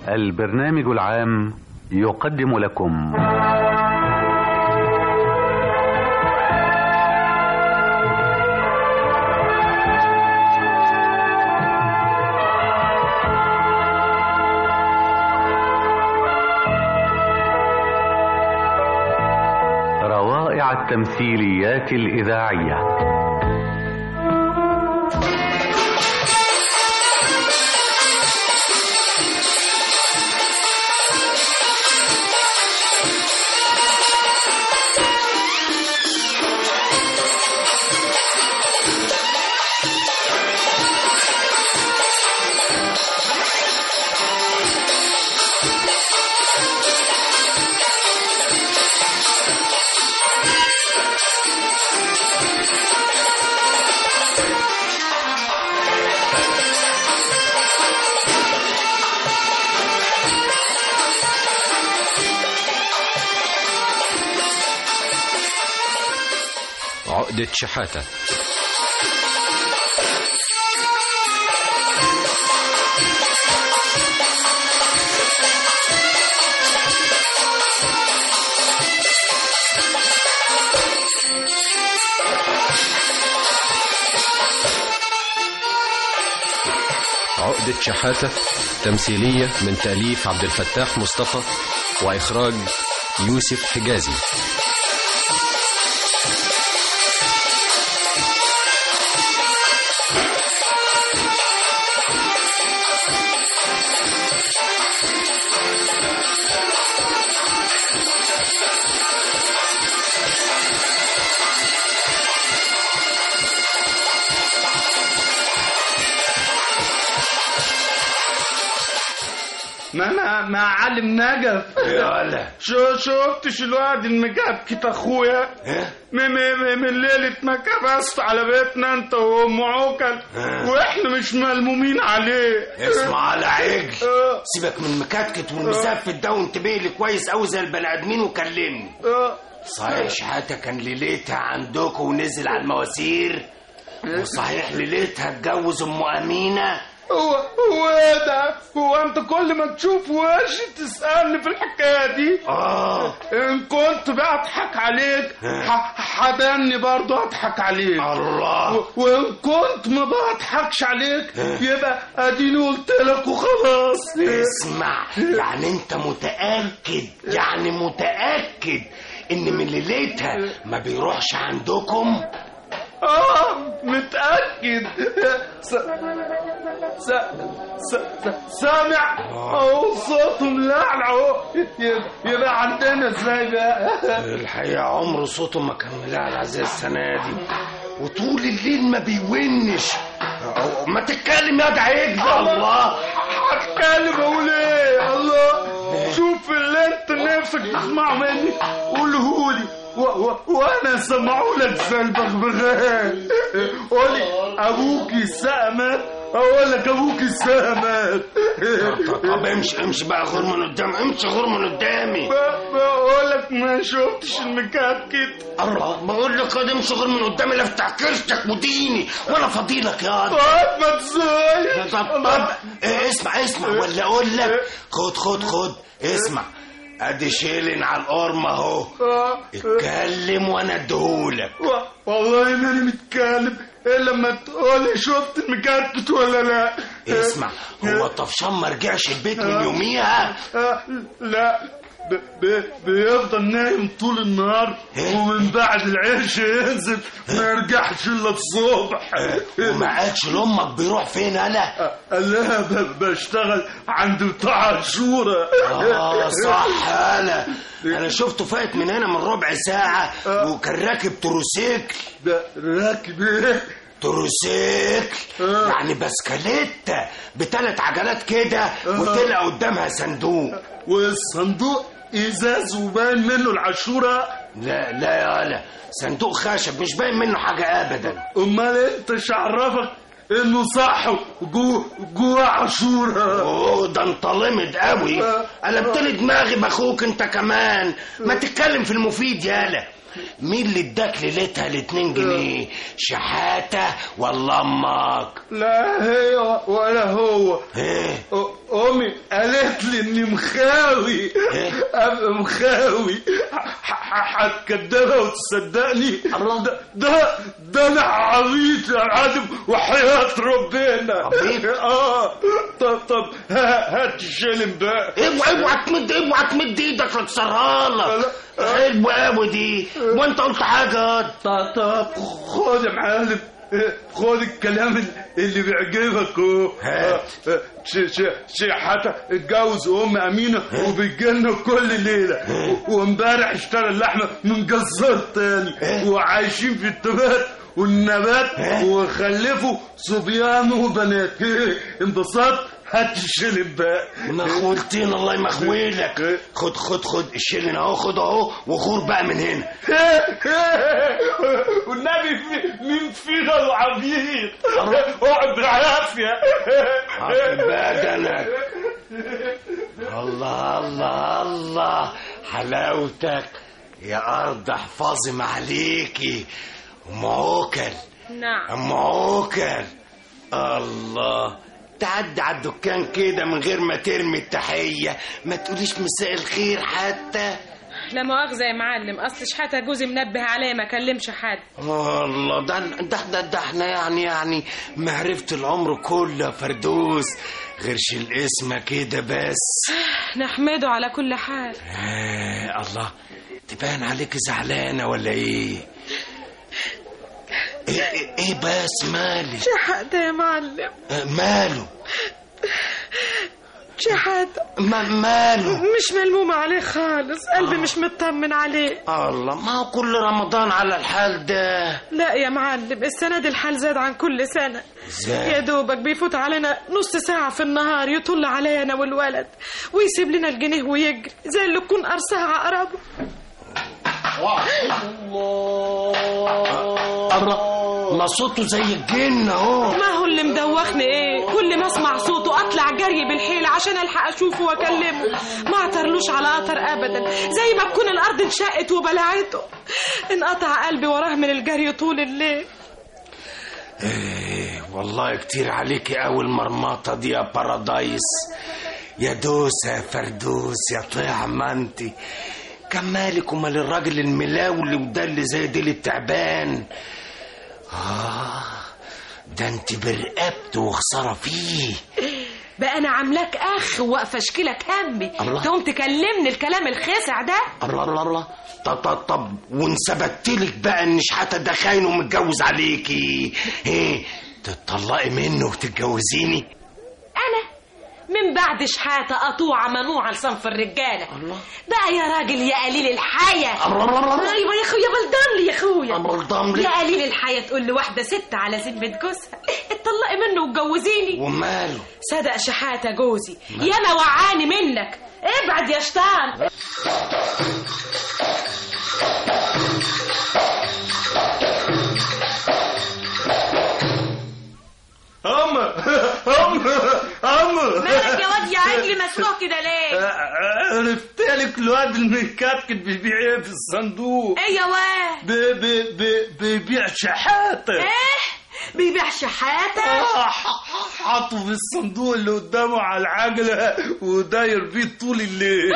البرنامج العام يقدم لكم روائع التمثيليات الإذاعية عقدة شحاتة عقدة شحاتة تمثيلية من تأليف عبد الفتاح مصطفى وإخراج يوسف حجازي ما انا معلم نجف يلا شو شفتش الواد المكبكت اخويا م- م- م- من ليلة ما كبست على بيتنا انت وام عوكل واحنا مش ملمومين عليه اسمع على عجل آه. سيبك من مكتكت والمزفت ده وانتبه لي كويس قوي زي البني ادمين وكلمني آه. صحيح شحاتة كان ليلتها عندكم ونزل على المواسير وصحيح ليلتها اتجوز ام امينه هو هو ايه ده هو انت كل ما تشوف وشي تسألني في الحكاية دي اه ان كنت بضحك عليك ح- حدني برضه اضحك عليك الله و- وان كنت ما بضحكش عليك يبقى اديني قلت لك وخلاص اسمع يعني انت متاكد يعني متاكد ان من ليلتها ما بيروحش عندكم اه متاكد س... س... س... س... سامع اهو صوته ملعلع اهو يبقى- يبقى عندنا ازاي بقى الحقيقة عمره صوته ما كان ملعلع زي السنة دي وطول الليل ما بيونش أو- ما تتكلم يا ده عجل الله هتكلم اقول ايه الله شوف اللي انت نفسك تسمعه مني قولهولي و- و- وانا اسمعه لك زي البغبغان قولي ابوك الساعة مات اقول لك ابوك الساعة مات طب- طب امشي امشي بقى غور من قدام امشي غور من قدامي ب- بقول لك ما شفتش المكتكت الله بقول لك كده امشي غور من قدامي لا افتح كرشتك وديني ولا فضيلك يا واد. طيب ما تزويش طب طب إيه، اسمع اسمع ولا اقول لك خد خد خد اسمع ادي شيلن على القرمة اهو آه. اتكلم وانا اديهولك و- والله ماني متكلم الا لما تقولي شفت المكتكت ولا لا اسمع هو الطفشان ما رجعش البيت من يوميها آه، لا ب- ب- بيفضل نايم طول النهار إيه؟ ومن بعد العيش ينزل ما يرجعش الا الصبح وما قالش لامك بيروح فين انا قال لها ب- بشتغل عند بتاع عاشورة اه صح انا انا شفته فايت من هنا من ربع ساعة وكان راكب تروسيكل ده راكب ايه تروسيكل آه. يعني بسكليتة بثلاث عجلات كده وطلع قدامها صندوق والصندوق ازاز وباين منه العاشورة لا لا يا ولا صندوق خشب مش باين منه حاجة ابدا امال انت إيش عرفك انه صح جوه جوه عاشورة اوه ده انت لمد قوي قلبت لي دماغي باخوك انت كمان ما تتكلم في المفيد يالا مين اللي اداك ليلتها الاتنين جنيه شحاتة ولا امك لا هي ولا هو ايه أ- امي قالت لي اني مخاوي ابقى مخاوي ح- ح- هتكدبها وتصدقني ده ده ده انا عبيط يا عادم وحياة ربنا عبيط؟ اه طب طب ها- هات الشلم بقى اوعى اوعى تمد اوعى تمد ايدك لتصرها لك حلو قوي دي وانت قلت حاجه طب طب خد يا معلم خد الكلام اللي بيعجبك اهو هات. ش- ش- شحاتة اتجوز ام امينه وبيجيلنا كل ليله و- وامبارح اشترى اللحمه من جزار تاني وعايشين في التبات والنبات وخلفوا صبيان وبنات انبسطت هات الشلم بقى مخولتين الله يمخولك خد خد خد الشلن اهو خد اهو وغور بقى من هنا والنبي في مين فينا العبيط اقعد بالعافيه عافي بدنك الله الله الله حلاوتك يا ارض احفظي ما عليكي ام عوكل نعم ام عوكل الله تعدي على الدكان كده من غير ما ترمي التحية ما تقوليش مساء الخير حتى لا مؤاخذة يا معلم أصل شحاتة جوزي منبه عليا ما كلمش حد الله ده ده ده, ده احنا يعني يعني معرفة العمر كله يا فردوس غيرش الاسم كده بس نحمده على كل حال آه الله تبان عليك زعلانة ولا ايه ايه, إيه, إيه بس مالي شحاتة يا معلم آه ماله شحاتة ما ماله مش ملمومة عليه خالص قلبي مش مطمن عليه الله ما هو كل رمضان على الحال ده لا يا معلم السنة دي الحال زاد عن كل سنة ازاي؟ يا دوبك بيفوت علينا نص ساعة في النهار يطل عليا أنا والولد ويسيب لنا الجنيه ويجري زي اللي يكون أرسها عقربه الله ما صوته زي الجن اهو ما هو اللي مدوخني ايه كل ما اسمع صوته اطلع جري بالحيل عشان الحق اشوفه واكلمه ما اعترلوش على قطر ابدا زي ما تكون الارض انشقت وبلعته انقطع قلبي وراه من الجري طول الليل إيه والله كتير عليكي قوي المرمطة دي يا بارادايس يا دوسة يا فردوس يا طعمة انت كان مالك ومال الراجل الملاولي وده اللي زي ديل التعبان آه ده انت برقبته وخسارة فيه بقى انا عاملاك اخ واقفه اشكلك همي الله. تقوم تكلمني الكلام الخاسع ده الله الله الله طب طب طب وانثبتلك بقى ان شحاتة ده خاين ومتجوز عليكي ايه تطلقي منه وتتجوزيني انا من بعد شحاتة قطوعة منوعة لصنف الرجالة الله. بقى يا راجل يا قليل الحياة الله الله الله ايوه يا اخويا بلدان لي يا اخويا أمر ضملي يا قليل الحياة تقول لواحدة ست على ذمة جوزها اتطلقي منه واتجوزيني وماله صدق شحاتة جوزي ياما وعاني منك ابعد يا شطان أما أما أما مالك يا واد يا عجلي مسروق كده ليه عرفت لك الواد المكتكت بيبيع ايه في الصندوق ايه يا واد بي بي بي بيبيع شحاته ايه بيبيع شحاتة آه، ح- حاطه في الصندوق اللي قدامه على العجلة وداير بيه طول الليل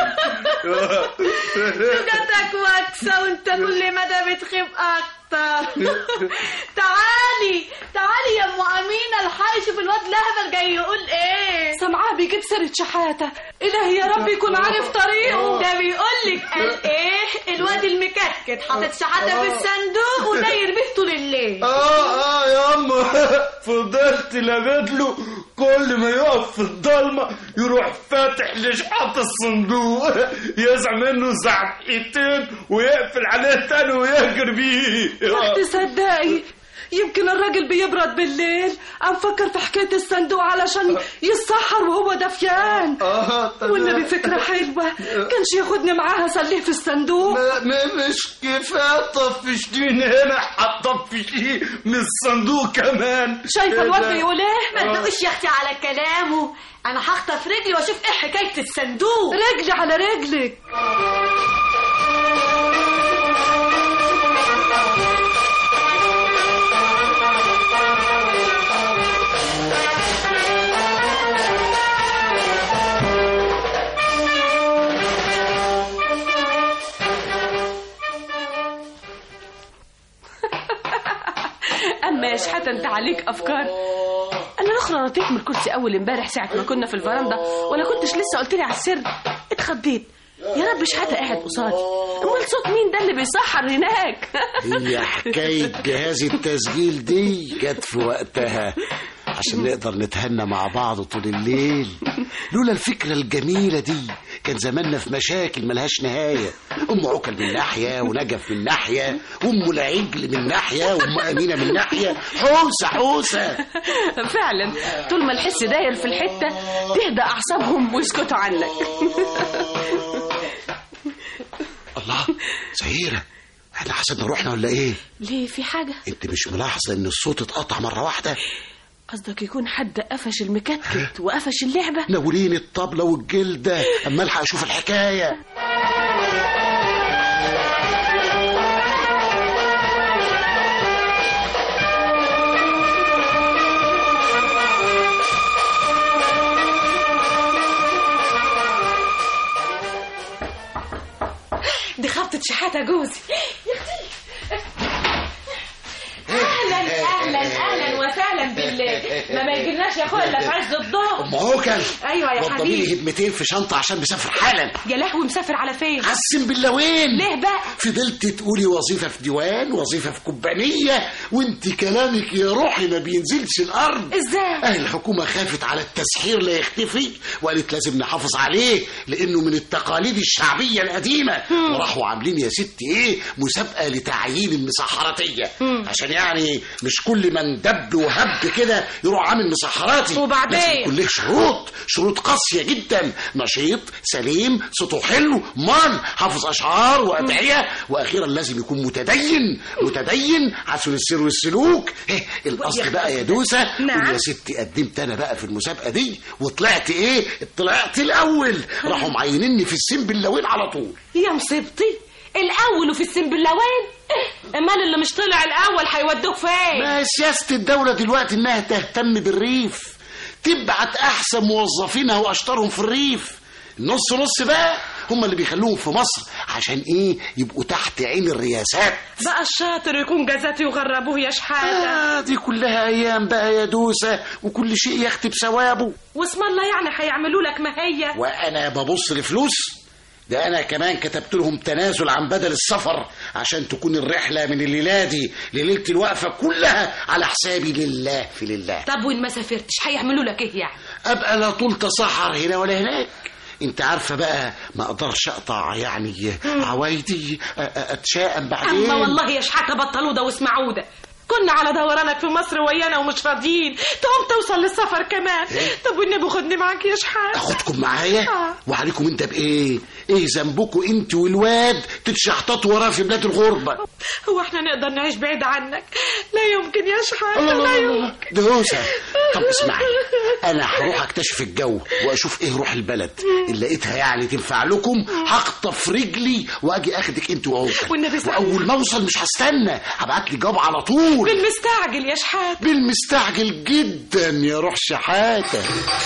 جاتك واكسة وانت كل مدى بتخيب اكتر تعالي تعالي يا ام امينه الحقي شوف الواد لهبل جاي يقول ايه سامعاه بيجيب سيره شحاته الهي يا رب يكون عارف طريقه ده بيقول لك قال ايه الواد المكتكت حاطط شحاته في الصندوق وداير بيه طول الليل اه اه يا اما فضلت لابد له كل ما يقف في الضلمة يروح فاتح لشحات الصندوق يزع منه زعقتين ويقفل عليه تاني ويهجر بيه تصدقي يمكن الراجل بيبرد بالليل أم فكر في حكاية الصندوق علشان يتسحر وهو دفيان اه والنبي فكرة حلوة كانش ياخدني معاها سليه في الصندوق ما- ما- مش كفايه طفشتين هنا هتطفشيه من الصندوق كمان شايفة الواد بيقول ايه؟ ما تدقش يا اختي على كلامه انا هخطف رجلي واشوف ايه حكايه الصندوق رجلي على رجلك شحاتة انت عليك افكار انا الاخرى نطيت من الكرسي اول امبارح ساعه ما كنا في الفرندا ولا كنتش لسه قلت لي على السر اتخضيت يا رب شحاتة قاعد قصادي امال صوت مين ده اللي بيسحر هناك هي حكاية جهاز التسجيل دي جت في وقتها عشان نقدر نتهنى مع بعض طول الليل لولا الفكرة الجميلة دي كان زماننا في مشاكل ملهاش نهاية أم عكل من ناحية ونجف من ناحية وأم العجل من ناحية وأم أمينة من ناحية حوسة حوسة فعلا طول ما الحس داير في الحته تهدى اعصابهم ويسكتوا عنك الله زهيرة احنا حسبنا روحنا ولا ايه ليه في حاجه انت مش ملاحظة ان الصوت اتقطع مرة واحدة قصدك يكون حد قفش المكتكت وقفش اللعبه ناولين الطبلة والجلدة اما الحق اشوف الحكاية دي خبطة شحاتة جوزي يا اختي اهلا اهلا اهلا وسهلا بالله ما ما يجيلناش يا اخويا الا في عز الظهر ام عكل ايوه يا وضبي لي حبيبي هدمتين في شنطة عشان مسافر حالا يا لهوي مسافر على فين قسم بالله وين ليه بقى فضلت تقولي وظيفة في ديوان وظيفة في كوبانية وانت كلامك يا روحي ما بينزلش الارض ازاي اهل الحكومة خافت على التسحير لا يختفي وقالت لازم نحافظ عليه لانه من التقاليد الشعبية القديمة وراحوا عاملين يا ستي ايه مسابقة لتعيين المسحراتية عشان يعني مش كل من دب وهب كده يروح عامل مسحراتي وبعدين؟ لازم يكون له شروط شروط قاسية جدا نشيط سليم صوته حلو مال حافظ أشعار وأدعية وأخيرا لازم يكون متدين متدين حسن السير والسلوك إيه الأصل بقى يا دوسة نعم. قول يا ستي قدمت أنا بقى في المسابقة دي وطلعت إيه طلعت الأول راحوا معينيني في السن باللوين على طول يا مصيبتي الاول وفي السنبلاوين امال اللي مش طلع الاول هيودوه فين ما سياسة الدولة دلوقتي إنها تهتم بالريف تبعت أحسن موظفينها وأشطرهم في الريف نص نص بقى هم اللي بيخلوهم في مصر عشان إيه يبقوا تحت عين الرياسات بقى الشاطر يكون جزاتي وغربوه يا شحاته آه دي كلها أيام بقى يا دوسة وكل شيء يختي بثوابه واسم الله يعني هيعملوا لك ما هي وأنا ببص لفلوس ده أنا كمان كتبت لهم تنازل عن بدل السفر عشان تكون الرحلة من الليلة دي لليلة الوقفة كلها على حسابي لله في لله طب وين ما سافرتش هيعملوا لك ايه يعني ابقى لا طول تسحر هنا ولا هناك انت عارفه بقى ما اقدرش اقطع يعني عوايدي أ- أ- اتشائم بعدين اما والله يا شحاته بطلوا ده واسمعوا ده كنا على دورانك في مصر ويانا ومش راضيين تقوم توصل للسفر كمان طب والنبي خدني معاك يا شحاته اخدكم معايا آه. وعليكم انت بايه ايه ذنبكم انت والواد تتشحططوا وراه في بلاد الغربه هو احنا نقدر نعيش بعيد عنك لا يمكن يا شحاته الله لا الله الله يمكن دوسة طب اسمعي انا هروح اكتشف الجو واشوف ايه روح البلد اللي لقيتها يعني تنفع لكم هخطف رجلي واجي اخدك انت وعوكل والنبي سعيد. واول ما اوصل مش هستنى هبعت لي جواب على طول بالمستعجل يا شحاته بالمستعجل جدا يا روح شحاته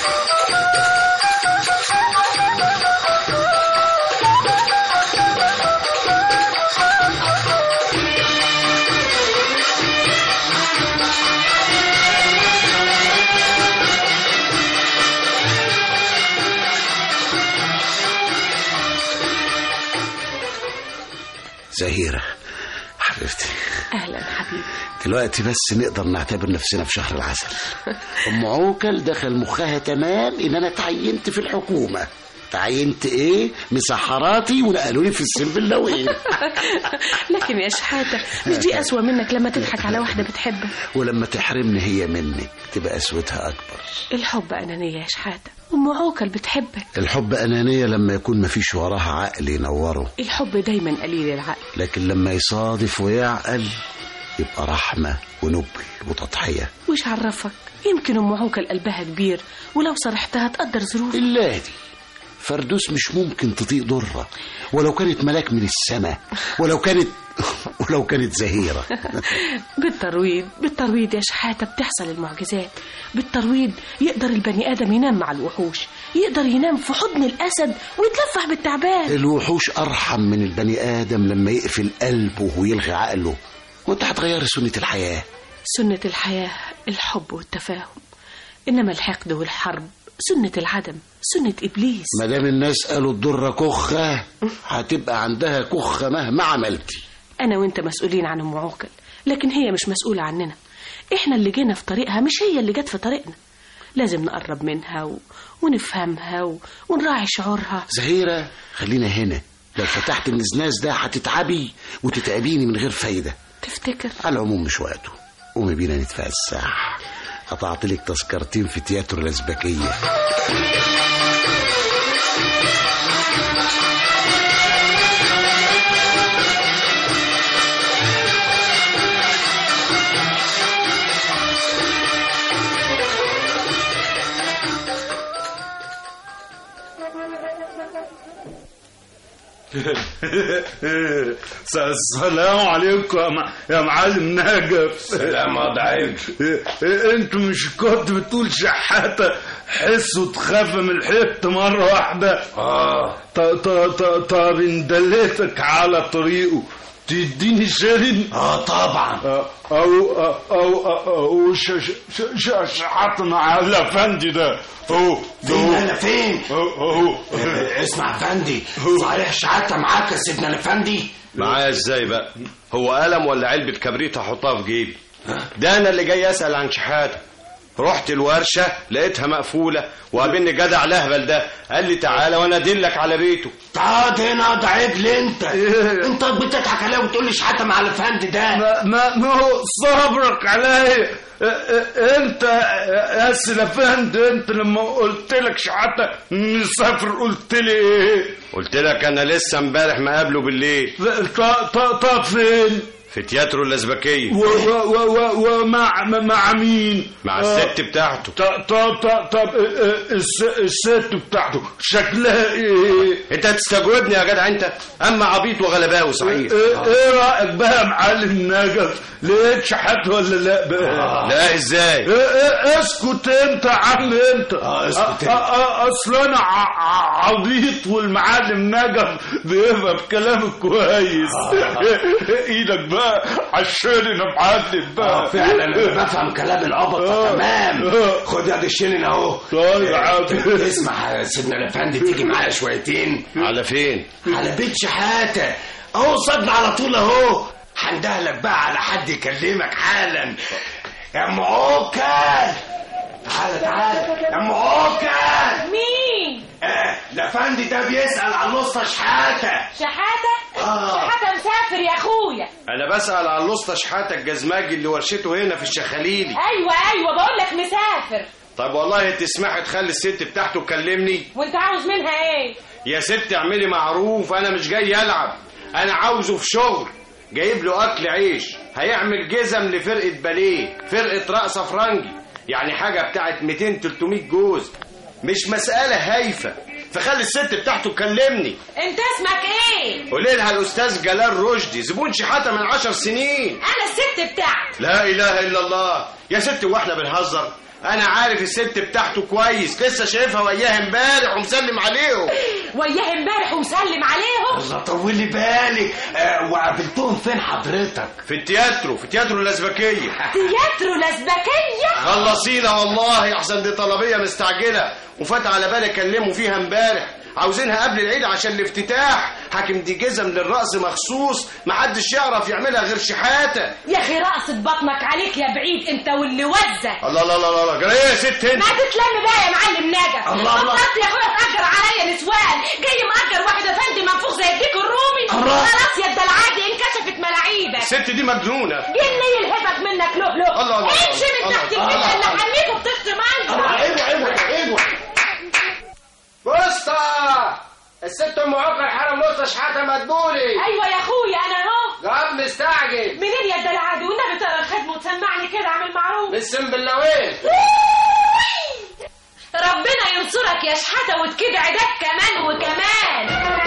زهيرة حبيبتي اهلا حبيبي دلوقتي بس نقدر نعتبر نفسنا في شهر العسل ام عوكل دخل مخها تمام ان انا تعينت في الحكومه تعينت ايه مسحراتي ونقلوني في السنبلاوين لكن يا شحاته مش دي اسوأ منك لما تضحك على واحده بتحبك ولما تحرمني هي منك تبقى قسوتها اكبر الحب انانيه يا شحاته ام عوكل بتحبك الحب انانيه لما يكون مفيش وراها عقل ينوره الحب دايما قليل العقل لكن لما يصادف ويعقل يبقى رحمه ونبل وتضحيه وش عرفك يمكن ام عوكل قلبها كبير ولو صرحتها تقدر ظروف إلا دي فردوس مش ممكن تطيق ضرة ولو كانت ملاك من السماء ولو كانت ولو كانت زهيرة بالترويض بالترويض يا شحاتة بتحصل المعجزات بالترويض يقدر البني آدم ينام مع الوحوش يقدر ينام في حضن الأسد ويتلفح بالتعبان الوحوش أرحم من البني آدم لما يقفل قلبه ويلغي عقله وانت هتغير سنة الحياة سنة الحياة الحب والتفاهم إنما الحقد والحرب سنة العدم سنة إبليس ما دام الناس قالوا الضرة كخة هتبقى عندها كخة مهما عملتي أنا وأنت مسؤولين عن أم عوكل لكن هي مش مسؤولة عننا إحنا اللي جينا في طريقها مش هي اللي جت في طريقنا لازم نقرب منها و... ونفهمها و... ونراعي شعورها زهيرة خلينا هنا لو فتحت النزناز ده هتتعبي وتتعبيني من غير فايدة تفتكر على العموم مش وقته قومي بينا نتفسح قطعت لك تذكرتين في تياترو الأزبكية السلام عليكم يا مع- يا معلم نجف سلام يا ضعيف انت مش كنت بتقول شحاتة حس وتخاف من الحت مرة واحدة اه ط- ط- ط- طب ان دليتك على طريقه تديني شرن اه طبعا او او او او ش- ش- ش- ش- شحاتنا على الافندي ده هو فين انا فين هو هو اسمع فندي صحيح شحاتة معاك يا سيدنا الافندي معايا ازاي بقى هو قلم ولا علبة كبريت هحطها في جيبي ده انا اللي جاي اسأل عن شحاتة رحت الورشة لقيتها مقفولة وقابلني جدع لهبل ده قال لي تعالى وانا ادلك على بيته تعال هنا يا ضعيف انت انت بتضحك عليا وتقول لي شحاتة مع الافندي ده ما ما ما هو صبرك علي انت يا سلفند انت لما قلت لك شحاتة مسافر قلت لي ايه قلت لك انا لسه امبارح مقابله بالليل طب طب طب فين في تياترو الازبكية و- و- و- و- ومع مع مين مع آه، الست بتاعته طب طب طب طب اه، اه، الس- الست بتاعته شكلها ايه انت هتستجوبني يا جدع انت اما عبيط وغلباوي صحيح ايه ايه رايك بقى يا معلم نجف لقيت شحات ولا لا بقى لا ازاي إيه إيه اسكت انت يا عم انت آه، اسكت أ- أ- أ- اصل انا ع- ع- عبيط والمعلم نجف بيفهم كلامك كويس ايدك بقى عشان يا معلم بقى اه فعلا انا بفهم كلام العبط آه. تمام آه. خد يا الشيلين اهو طيب يا عم. تسمح يا سيدنا الافندي تيجي معايا شويتين على فين على بيت شحاتة اهو صدنا على طول اهو هندهلك بقى على حد يكلمك حالا يا ام عوكل تعالى تعالى يا ام عوكل مين آه الافندي ده بيسأل على الوسطى شحاتة شحاتة آه. شحاتة مسافر يا اخويا انا بسأل عن الاسطى شحاتة الجزماجي اللي ورشته هنا في الشخاليلي ايوه ايوه بقول لك مسافر طب والله تسمحي تخلي الست بتاعته تكلمني وانت عاوز منها ايه يا ست اعملي معروف انا مش جاي العب انا عاوزه في شغل جايب له اكل عيش هيعمل جزم لفرقه باليه فرقه رقصه فرنجي يعني حاجه بتاعت 200 300 جوز مش مساله هايفه فخلي الست بتاعته تكلمني انت اسمك ايه قولي لها الاستاذ جلال رشدي زبون شحاته من عشر سنين انا الست بتاعتي لا اله الا الله يا ست واحنا بنهزر انا عارف الست بتاعته كويس لسه شايفها وياها امبارح ومسلم عليهم وياه امبارح ومسلم عليهم الله طولي بالك آه وقابلتهم فين حضرتك في التياترو في التياترو الازبكيه تياترو الازبكية خلصينا والله احسن دي طلبيه مستعجله وفات على بالي اكلمه فيها امبارح عاوزينها قبل العيد عشان الافتتاح حاكم دي جزم للرقص مخصوص محدش يعرف يعملها غير شحاته يا اخي رقصة بطنك عليك يا بعيد انت واللي وزة الله الله الله الله جرى ايه يا ست انت ما تتلم بقى يا معلم نجف الله الله. بطلت يا اخويا تأجر عليا نسوان جاي مأجر واحد افندي منفوخ زي الديك الرومي الله. خلاص يا الدلعادي انكشفت ملاعيبك الست دي مجنونه جني يلهبك منك له له الله الله. امشي من الله. تحت الله. البيت اللي حميك وبتخت الله منظر ايوه ايوه ايوه بسطة الست ام عقل حرم نص شحاته مدبولي ايوه يا اخويا انا اهو جاب مستعجل منين يا الدلعادي والنبي ترى الخدمه وتسمعني كده اعمل معروف بالسم باللوين ربنا ينصرك يا شحاته وتكيد عداك كمان وكمان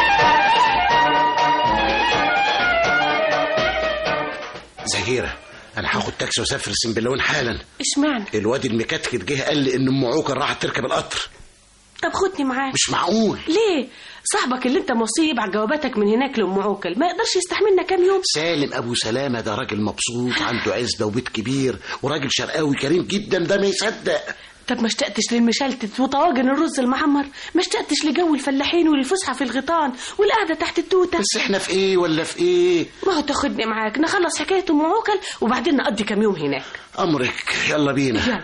زهيرة انا هاخد تاكسي واسافر السنبلاوين حالا اشمعنى الواد المكتكت جه قال لي ان ام عوكل راحت تركب القطر طب خدني معاك مش معقول ليه صاحبك اللي انت موصيه يبعت جواباتك من هناك لام عوكل ما يقدرش يستحملنا كام يوم سالم ابو سلامه ده راجل مبسوط عنده عزبه وبيت كبير وراجل شرقاوي كريم جدا ده ما يصدق طب ما اشتقتش للمشلتت وطواجن الرز المعمر ما اشتقتش لجو الفلاحين وللفسحه في الغيطان والقعده تحت التوته بس احنا في ايه ولا في ايه ما هو تاخدني معاك نخلص حكايه ام عوكل وبعدين نقضي كام يوم هناك امرك يلا بينا يلا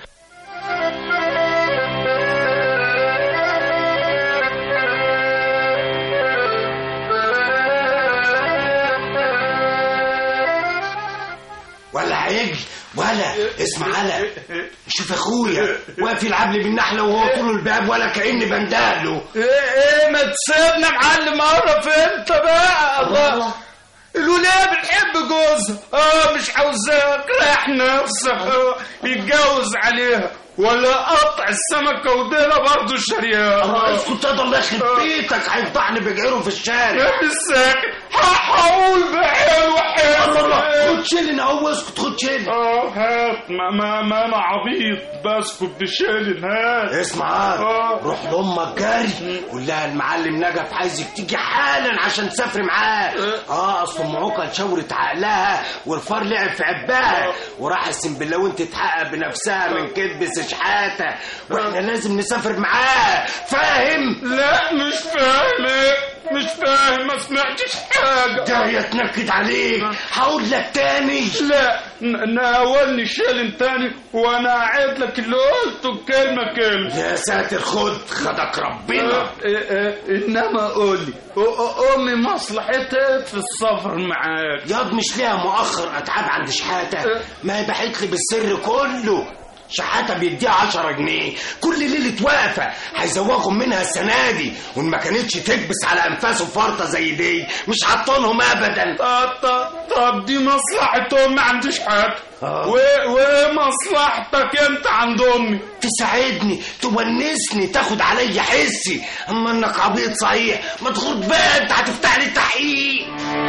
ولا هيجي ولا اسمع على شوف اخويا واقف يلعب لي بالنحله وهو طول الباب ولا كاني بندهله ايه ايه ما تسيبنا معلم اعرف انت بقى الله الولاية بتحب جوزها اه مش عاوزاك رايح نفسك اه يتجوز عليها ولا قطع السمكة وديلها برضه شريان اسكت يا الله يخرب بيتك هيفضحني بجعره في الشارع مش ساكت هقول بحلو الله الله حلو خد شيلن اهو اسكت خد شيلن اه هات ما ما ما انا عبيط بسكت بشيلن هات اسمع عاد آه. روح لامك جري قول لها المعلم نجف عايزك تيجي حالا عشان تسافري معاه اه اصل ام عوكل شاورت عقلها والفار لعب في عبها وراح السنبلاوين تتحقق بنفسها من كذب شحاته واحنا لازم نسافر معاه فاهم لا مش فاهم إيه؟ مش فاهم ما سمعتش حاجة ده يتنكد عليك هقول لك تاني لا ن- ناولني شيلن تاني وانا اعيد لك اللي قلته كلمة كلمة يا ساتر خد خدك ربنا إيه إيه انما قولي أ- أ- امي مصلحتها في السفر معاك ياض مش ليها مؤخر اتعاب عند شحاته ما هي باحت لي بالسر كله شحاته بيديها 10 جنيه كل ليله واقفه هيزوغهم منها السنه دي وان ما كانتش تكبس على انفاسه فرطه زي دي مش هطولهم ابدا طب طب طب دي مصلحة امي عند شحات آه. و- ومصلحتك انت عند امي تساعدني تونسني تاخد عليا حسي اما انك عبيط صحيح ما تخرج بقى انت هتفتح لي التحقيق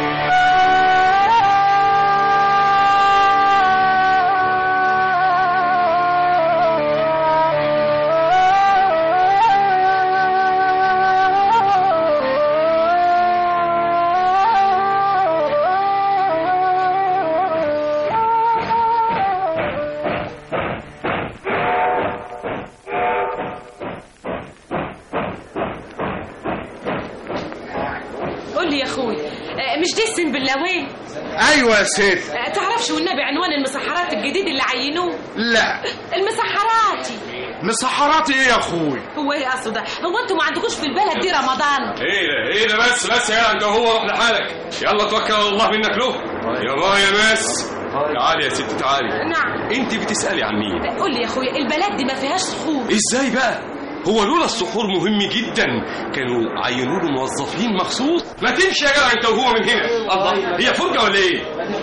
قول لي يا اخوي آه، مش دي السنبلاوين ايوه يا ست آه، تعرفش والنبي عنوان المسحرات الجديد اللي عينوه لا المسحراتي مسحراتي ايه يا اخوي هو ايه قصده هو انتوا ما عندكوش في البلد دي رمضان ايه ده ايه ده بس بس يا انت هو روح لحالك يلا توكل على الله منك له يا بابا يا ناس تعالي يا ست تعالي نعم انت بتسالي عن مين قول لي يا اخويا البلد دي ما فيهاش سحور ازاي بقى هو لولا السحور مهم جدا كانوا عينوا له موظفين مخصوص ما تمشي يا جدع انت وهو من هنا الله هي فرجه ولا ايه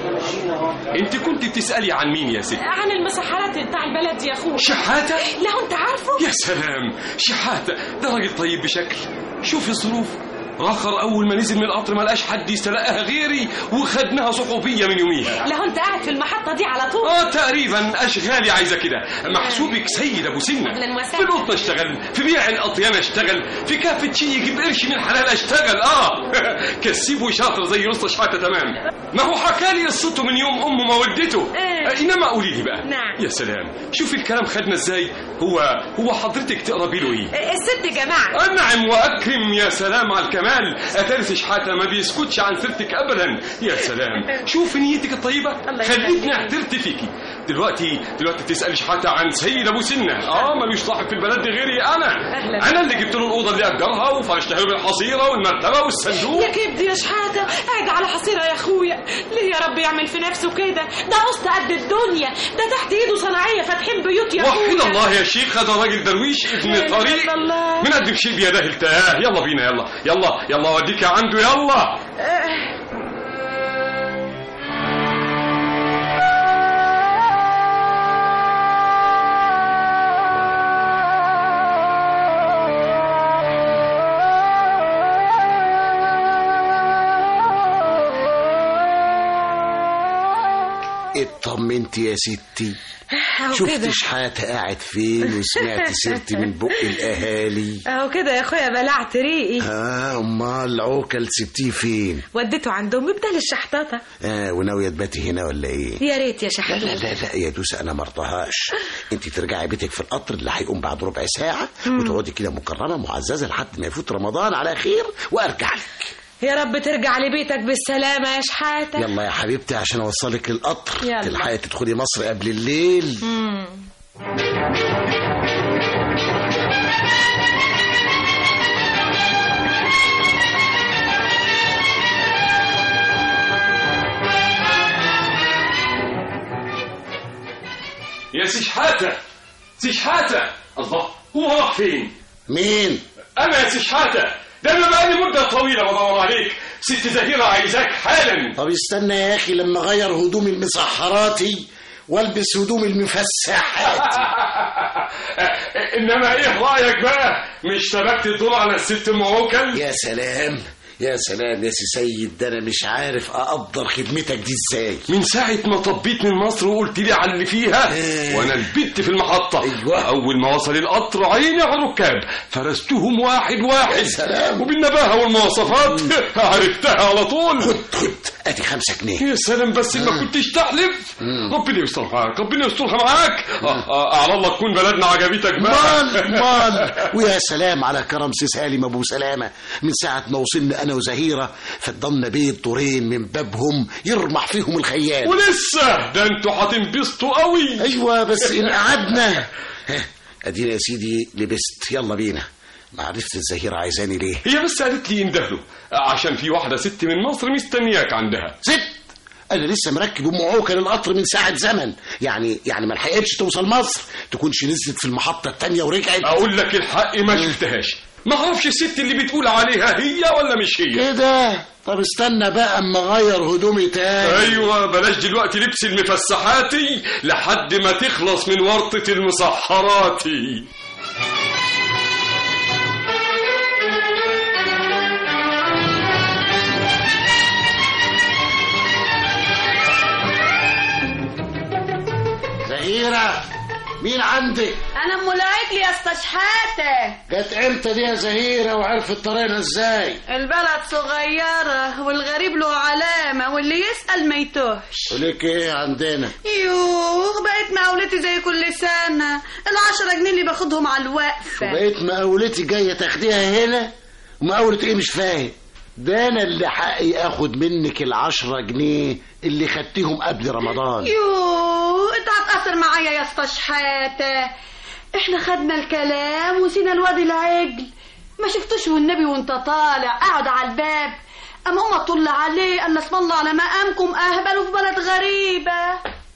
انت كنت بتسالي عن مين يا ست عن المسحرات بتاع البلد دي يا اخويا شحاته لا انت عارفه يا سلام شحاتة ده راجل طيب بشكل شوف الظروف راخر اول ما نزل من القطر ما لقاش حد يستلقاها غيري وخدناها صحوبيه من يوميها لا انت قاعد في المحطه دي على طول اه تقريبا اشغالي عايزه كده محسوبك سيد ابو سنه أهلاً وسهلاً. في القطن اشتغل في بيع الاطيان اشتغل في كافه شي يجيب قرش من حلال اشتغل اه كسيب وشاطر زي رصة شحاته تمام ما هو حكى لي قصته من يوم امه ما ولدته إيه. آه، انما قولي لي بقى نعم. يا سلام شوف الكلام خدنا ازاي هو هو حضرتك تقربي له ايه الست جماعه أنعم وأكرم يا سلام على الكمال أترس شحاتة ما بيسكتش عن سيرتك أبدا يا سلام شوف نيتك الطيبة الله خليتني يخليك. اعترت فيكي دلوقتي دلوقتي تسأل شحاتة عن سيد أبو سنة آه ملوش صاحب في البلد دي غيري أنا أهلاً. أنا اللي جبت له الأوضة اللي أجرها وفرشتها له بالحصيرة والمرتبة والصندوق يا كبدي يا شحاته قاعد على حصيره يا اخويا ليه يا رب يعمل في نفسه كده ده قسط قد الدنيا ده تحت ايده صناعيه فاتحين بيوت يا اخويا وحد الله يا شيخ هذا راجل درويش ابن لا إله طريق إلا الله. من قدم شيء بيده التاه يلا بينا يلا يلا يلا اوديك عنده يلا اطمنت يا ستي أهو شفت كده شحاتة قاعد فين وسمعت سيرتي من بق الأهالي اهو كده يا اخويا بلعت ريقي اه امال العوكل سبتيه فين وديته عندهم بدل الشحطاطة اه وناوية تباتي هنا ولا ايه يا ريت يا لا شحاتة لا لا لا يا دوسة انا مرضهاش انت ترجعي بيتك في القطر اللي هيقوم بعد ربع ساعة وتقعدي كده مكرمة معززة لحد ما يفوت رمضان على خير وارجع لك يا رب ترجع لبيتك بالسلامة يا شحاتة يلا يا حبيبتي عشان اوصلك للقطر يلا. تلحقي تدخلي مصر قبل الليل مم. يا سي شحاتة سي شحاتة الله هو راح فين مين انا يا سي شحاتة ده انا بقالي مدة طويلة بدور عليك ست زهيرة عايزاك حالا طب استنى يا اخي لما اغير هدومي المسحراتي والبس هدومي المفسحات انما ايه رايك بقى مش تركت الدور على الست ام عوكل يا سلام يا سلام يا سي سيد ده انا مش عارف اقدر خدمتك دي ازاي من ساعة ما طبيت من مصر وقلت لي على اللي فيها إيه. وانا البت في المحطة أيوة. اول ما وصل القطر عيني على الركاب فرستهم واحد واحد يا سلام. وبالنباهة والمواصفات عرفتها على طول خد خد ادي خمسة جنيه يا سلام بس ما كنتش تحلف ربنا يستر معاك ربنا يسترها معاك آه، آه، على الله تكون بلدنا عجبتك بقى مال مال ويا سلام على كرم سي سالم ابو سلامه من ساعه ما وصلنا انا وزهيره فضلنا بيت دورين من بابهم يرمح فيهم الخيال ولسه ده انتوا هتنبسطوا قوي ايوه بس ان قعدنا ها، ادينا يا سيدي لبست يلا بينا ما عرفت الزهيره عايزاني ليه هي بس قالت لي اندهله عشان في واحدة ست من مصر مستنياك عندها ست انا لسه مركب ام عوكل القطر من ساعه زمن يعني يعني ما لحقتش توصل مصر تكونش نزلت في المحطه التانية ورجعت اقول لك الحق ما شفتهاش ما اعرفش الست اللي بتقول عليها هي ولا مش هي كده طب استنى بقى اما اغير هدومي تاني ايوه بلاش دلوقتي لبس المفسحاتي لحد ما تخلص من ورطة المسحراتي زهيرة مين عندك؟ انا ام العجل يا استشحاته جت امتى دي يا زهيرة وعرفت طريقنا ازاي؟ البلد صغيرة والغريب له علامة واللي يسأل ما يتوهش وليك ايه عندنا؟ يوه بقيت مقاولتي زي كل سنة العشرة جنيه اللي باخدهم على الوقفة بقيت مقاولتي جاية تاخديها هنا؟ ومقاولة ايه مش فاهم؟ ده انا اللي حقي اخد منك العشرة جنيه اللي خدتيهم قبل رمضان يوه انت هتأثر معايا يا استشحاتة احنا خدنا الكلام وسينا الواد العجل ما شفتوش والنبي وانت طالع قاعد على الباب اما امه تطل عليه قال اسم الله على مقامكم اهبلوا في بلد غريبة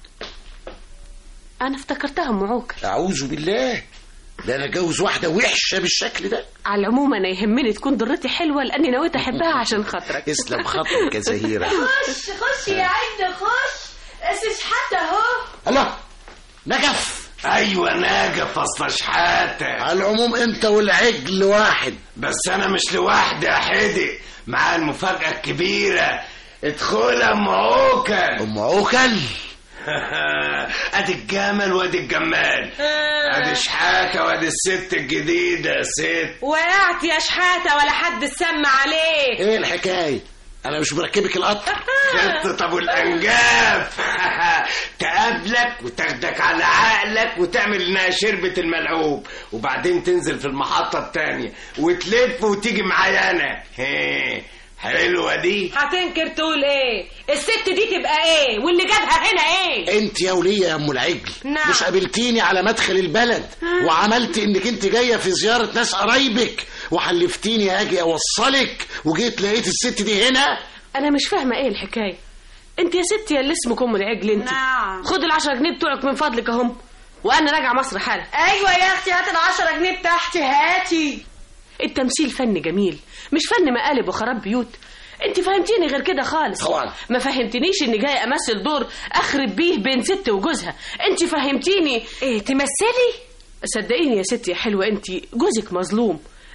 انا افتكرتها ام عوكل اعوذ بالله ده انا اتجوز واحدة وحشة بالشكل ده على العموم انا يهمني تكون ضرتي حلوه لاني نويت احبها عشان خاطرك اسلم خاطرك يا زهيرة خش خش يا عجل خش استشحاتة اهو الله نجف ايوه ناجف اصل شحاته على العموم انت والعجل واحد بس انا مش لوحدي يا حدق مع المفاجأة الكبيرة ادخل يا ام عوكل ام عوكل ادي الجمل وادي الجمال ادي شحاتة وادي الست الجديدة يا ست وقعت يا شحاتة ولا حد سمع عليك ايه الحكاية انا مش مركبك القطر خطة ابو الانجاف تقابلك وتاخدك على عقلك وتعمل انها شربة الملعوب وبعدين تنزل في المحطة التانية وتلف وتيجي معايا انا هي، حلوة دي هتنكر تقول ايه الست دي تبقى ايه واللي جابها هنا ايه انت يا ولية يا ام العجل نعم. مش قابلتيني على مدخل البلد وعملت انك انت جاية في زيارة ناس قرايبك وحلفتيني اجي اوصلك وجيت لقيت الست دي هنا انا مش فاهمه ايه الحكايه انت يا ستي يا اللي اسمك ام العجل انت نعم خد العشرة جنيه بتوعك من فضلك اهم وانا راجعه مصر حالا ايوه يا اختي هات العشرة جنيه بتاعتي هاتي التمثيل فن جميل مش فن مقالب وخراب بيوت انت فهمتيني غير كده خالص طبعا. ما فهمتنيش اني جاي امثل دور اخرب بيه بين ست وجوزها انت فهمتيني ايه تمثلي صدقيني يا ستي يا حلوه انت جوزك مظلوم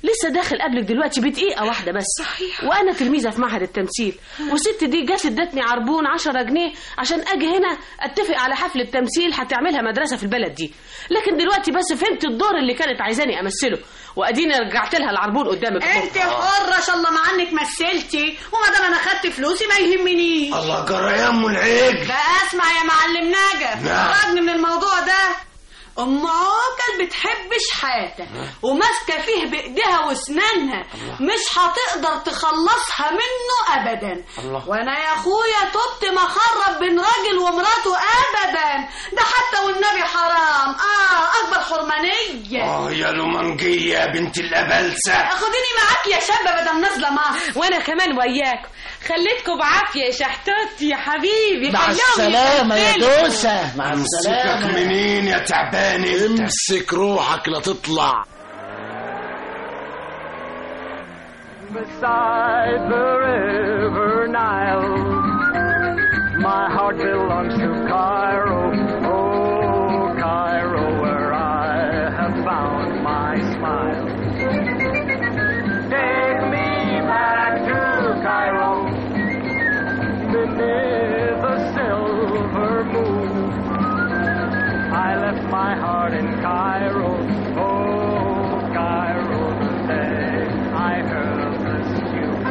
لسه داخل قبلك دلوقتي بدقيقة واحدة بس صحيح وأنا تلميذة في معهد التمثيل والست دي جت ادتني عربون 10 جنيه عشان أجي هنا أتفق على حفلة تمثيل هتعملها مدرسة في البلد دي لكن دلوقتي بس فهمت الدور اللي كانت عايزاني أمثله وأديني رجعت لها العربون قدامك أهو. انت حرة ان شاء الله ما عنك مثلتي وما دام انا خدت فلوسي ما يهمنيش الله جرى يا ام العيد بقى اسمع يا معلم نجف نعم. خرجني من الموضوع ده ام عوكل بتحب شحاته وماسكه فيه بايديها واسنانها مش هتقدر تخلصها منه ابدا الله. وانا يا اخويا تبت ما خرب بين راجل ومراته ابدا ده حتى والنبي حرام اه اكبر حرمانيه اه يا لومنجية يا بنت الأبلسة خديني معاك يا شابه مدام نازله مصر وانا كمان وياكم خليتكم بعافيه يا شحتوت يا حبيبي مع خليهم السلامة يا يتقبلوا. دوسة مع امسكك السلامة منين يا تعبان انت امسك روحك لا تطلع beside the river Nile. My heart belongs to Cairo, oh Cairo, where I have found my smile. Take me back to Cairo, beneath the silver moon. I left my heart in Cairo, oh Cairo, the day I heard this tune.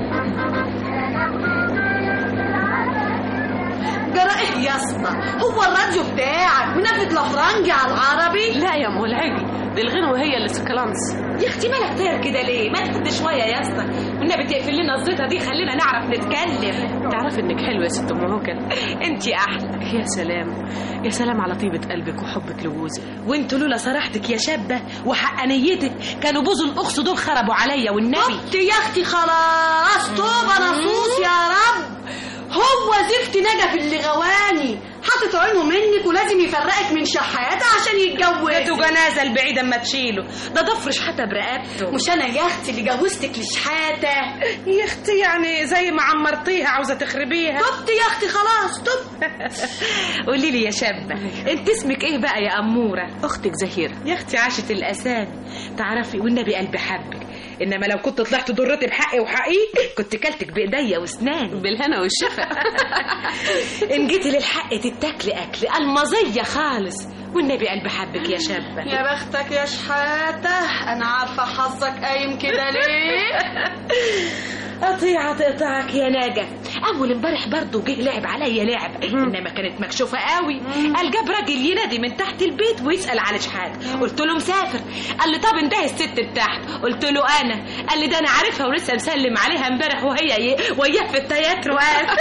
جرى ايه يا اسطى هو الراديو بتاعك منفذ الافرنجي على العربي لا يا ام العجل دي الغنوة هي اللي سكلانس يا اختي مالك طاير كده ليه ما تهدي شويه يا اسطى والنبي تقفل لنا الزيطه دي خلينا نعرف نتكلم تعرفي انك حلوة يا ست ام عوكل انتي احلى يا سلام يا سلام على طيبة قلبك وحبك لجوزك وانتوا لولا صراحتك يا شابه وحقانيتك كانوا بوزوا الاخص دول خربوا عليا والنبي طبت يا اختي خلاص توبه نصوص يا رب هو زفت نجف اللي غواني حاطط عينه منك ولازم يفرقك من شحاته عشان انتوا يتجوز جنازه البعيد اما تشيله ده ضفرش حتى برقبته مش انا يا اختي اللي جوزتك لشحاته يا اختي يعني زي ما عمرتيها عاوزه تخربيها تبت يا اختي خلاص تبت قولي لي يا شابه انت اسمك ايه بقى يا اموره اختك زهيرة يا اختي عاشت الاسامي تعرفي والنبي قلبي حبك انما لو كنت طلعت ضرتي بحقي وحقيقي كنت كلتك بايديا واسناني بالهنا والشفا ان جيتي للحق تتاكلي اكل المظيه خالص والنبي قلبي حبك يا شابه يا بختك يا شحاته انا عارفه حظك قايم كده ليه قطيعة تقطعك يا ناجة أول امبارح برضه جه لعب عليا لعب إنما كانت مكشوفة قوي قال جاب راجل ينادي من تحت البيت ويسأل على شحات قلت له مسافر قال لي طب انتهي الست بتاعته قلت له أنا قال لي ده أنا عارفها ولسه مسلم عليها امبارح وهي ي- وياه في التياتر واقف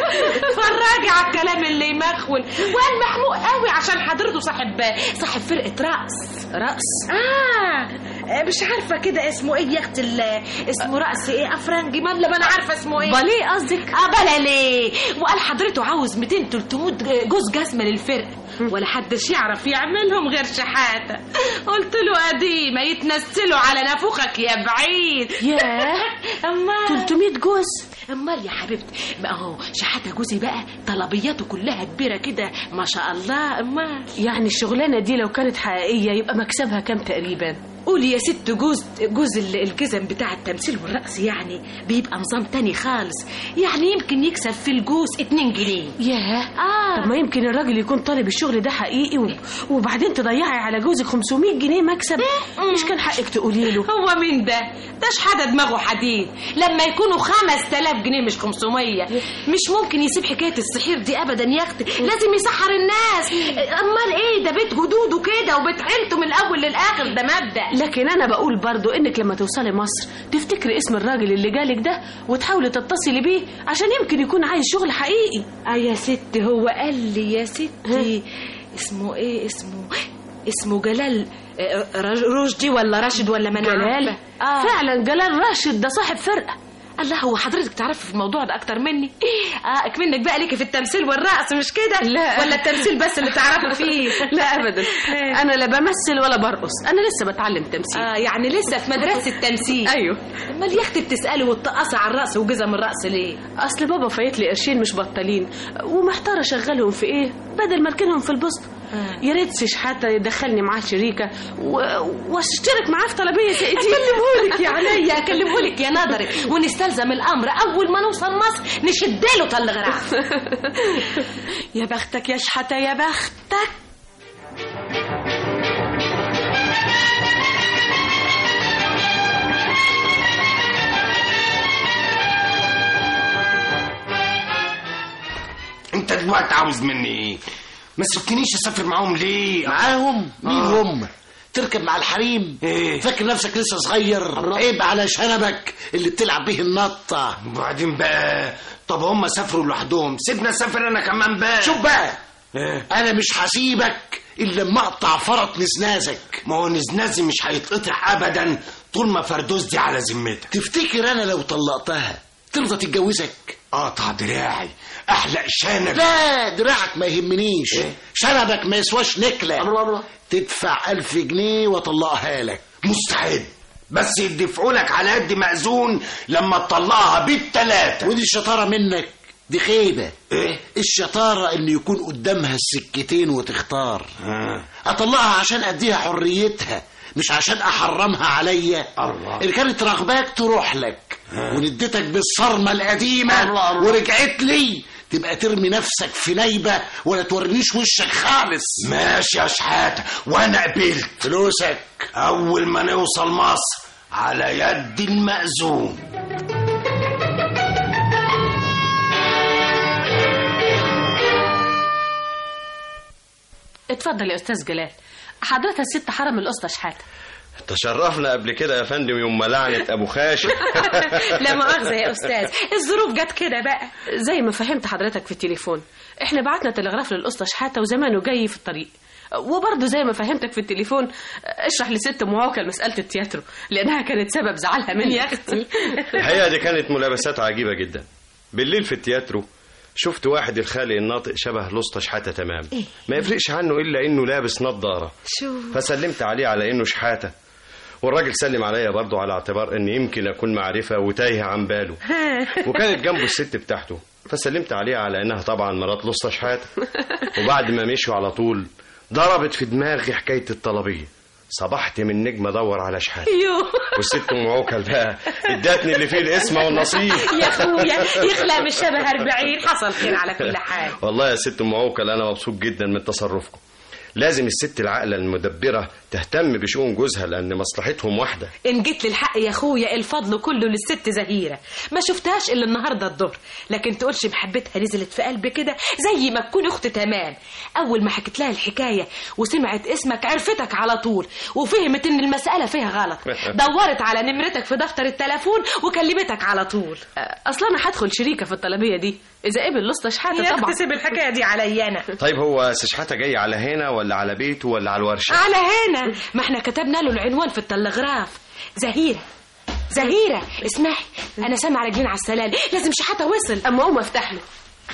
فرجي على الكلام اللي يمخول وقال محموق قوي عشان حضرته صاحب صاحب فرقة رقص رقص آه مش عارفة كده اسمه ايه يا اختي ال- اسمه رقص ايه افرنجي ما ما انا عارفة اسمه ايه باليه قصدك اه بلا ليه وقال حضرته عاوز 200 300 جوز جزمه للفرقه ولا حدش يعرف يعملهم غير شحاته قلت له قديمه يتنسلوا على نافوخك يا بعيد ياه امال 300 جوز امال يا حبيبتي بقى هو شحاته جوزي بقى طلبياته كلها كبيره كده ما شاء الله امال يعني الشغلانة دي لو كانت حقيقية يبقى مكسبها كام تقريبا قولي يا ست جوز جوز ال- الجزم بتاع التمثيل والرقص يعني بيبقى نظام تاني خالص يعني يمكن يكسب في الجوز 2 جنيه ياه اه طب ما يمكن الراجل يكون طالب الشغل ده حقيقي و... وبعدين تضيعي على جوزك 500 جنيه مكسب مش كان حقك تقولي له هو مين ده؟ ده شحاته دماغه حديد لما يكونوا 5000 جنيه مش 500 مش ممكن يسيب حكايه السحير دي ابدا يا اختي لازم يسحر الناس امال ايه ده بيت جدوده كده وبيت عيلته من الاول للاخر ده مبدا لكن انا بقول برضو انك لما توصلي مصر تفتكري اسم الراجل اللي جالك ده وتحاولي تتصلي بيه عشان يمكن يكون عايز شغل حقيقي اه يا ست هو قال لي يا ستي اسمه ايه اسمه اسمه جلال آه، رج- رشدي ولا راشد ولا ما انا جلال عارفة. اه فعلا جلال راشد ده صاحب فرقة الله هو حضرتك تعرفي في الموضوع ده اكتر مني اه اكمنك بقى ليكي في التمثيل والرقص مش كده لا. ولا التمثيل بس اللي تعرفي فيه لا ابدا انا لا بمثل ولا برقص انا لسه بتعلم تمثيل اه يعني لسه في مدرسه التمثيل ايوه امال يا اختي بتسالي وتقصي على الرقص وجزم الرقص ليه اصل بابا فايت لي قرشين مش بطالين ومحتاره اشغلهم في ايه بدل ما اركنهم في البسط يا ريت سي شحاته يدخلني معاه شريكه و... واشترك معاه في طلبيه زي دي اكلمهولك يا عينيا اكلمهولك يا نظري ونستلزم الامر اول ما نوصل مصر نشد له طل غراف يا بختك يا شحاته يا بختك انت دلوقتي عاوز مني ايه ما سبتنيش اسافر معاهم ليه معاهم مين آه. هم تركب مع الحريم ايه فاكر نفسك لسه صغير عيب على شنبك اللي بتلعب به النطة وبعدين بقى طب هم سافروا لوحدهم سيبنا اسافر انا كمان بقى شوف بقى ايه انا مش هسيبك الا لما اقطع فرط نسنازك ما هو نزنازي مش هيتقطع ابدا طول ما فردوس دي على ذمتك تفتكر انا لو طلقتها ترضى تتجوزك قطع دراعي احلق شنب لا دراعك ما يهمنيش إيه؟ شنبك ما يسواش نكلة تدفع ألف جنيه واطلقها لك مستعد بس يدفعوا لك على قد مأذون لما تطلعها بالتلاتة ودي الشطارة منك دي خيبة ايه الشطارة ان يكون قدامها السكتين وتختار آه. اطلقها عشان اديها حريتها مش عشان احرمها عليا الله. ان كانت رغباك تروح لك ونديتك بالصرمة القديمة الله الله. ورجعت لي تبقى ترمي نفسك في نايبة ولا تورنيش وشك خالص ماشي يا شحاتة وانا قبلت فلوسك اول ما نوصل مصر على يد المأذون اتفضل يا استاذ جلال حضرتك الست حرم الاسطى شحاته تشرفنا قبل كده يا فندم يوم ما لعنة ابو خاشم لا مؤاخذه يا استاذ الظروف جت كده بقى زي ما فهمت حضرتك في التليفون احنا بعتنا تلغراف للاسطى شحاته وزمانه جاي في الطريق وبرضه زي ما فهمتك في التليفون اشرح لست ام عوكل مساله التياترو لانها كانت سبب زعلها مني يا اختي الحقيقة دي كانت ملابسات عجيبة جدا بالليل في التياترو شفت واحد الخالق الناطق شبه لسطى شحاتة تمام ما يفرقش عنه إلا إنه لابس نظارة شو فسلمت عليه على إنه شحاتة والراجل سلم عليا برضه على اعتبار إن يمكن أكون معرفة وتايه عن باله وكانت جنبه الست بتاعته فسلمت عليها على إنها طبعا مرات لسطى شحاتة وبعد ما مشوا على طول ضربت في دماغي حكاية الطلبية صبحت من نجم ادور على شحاتة يو والست ام عوكل بقى ادتني اللي فيه الاسم والنصيب يا اخويا يخلق من شبه 40 حصل خير على كل حال والله يا ست ام عوكل انا مبسوط جدا من تصرفكم لازم الست العاقله المدبره تهتم بشؤون جوزها لان مصلحتهم واحده ان جيت للحق يا اخويا الفضل كله للست زهيره ما شفتهاش الا النهارده الظهر لكن تقولش محبتها نزلت في قلبي كده زي ما تكون اخت تمام اول ما حكيت لها الحكايه وسمعت اسمك عرفتك على طول وفهمت ان المساله فيها غلط دورت على نمرتك في دفتر التليفون وكلمتك على طول اصلا انا هدخل شريكه في الطلبيه دي اذا قبل لسطى شحاته يا طبعا اختي سيب الحكايه دي عليا انا طيب هو سشحاته جاي على هنا ولا على بيته ولا على الورشه على هنا ما احنا كتبنا له العنوان في التلغراف زهيرة زهيرة اسمعي انا سامعه راجلين على السلالم لازم شحاته وصل اما اقوم افتح له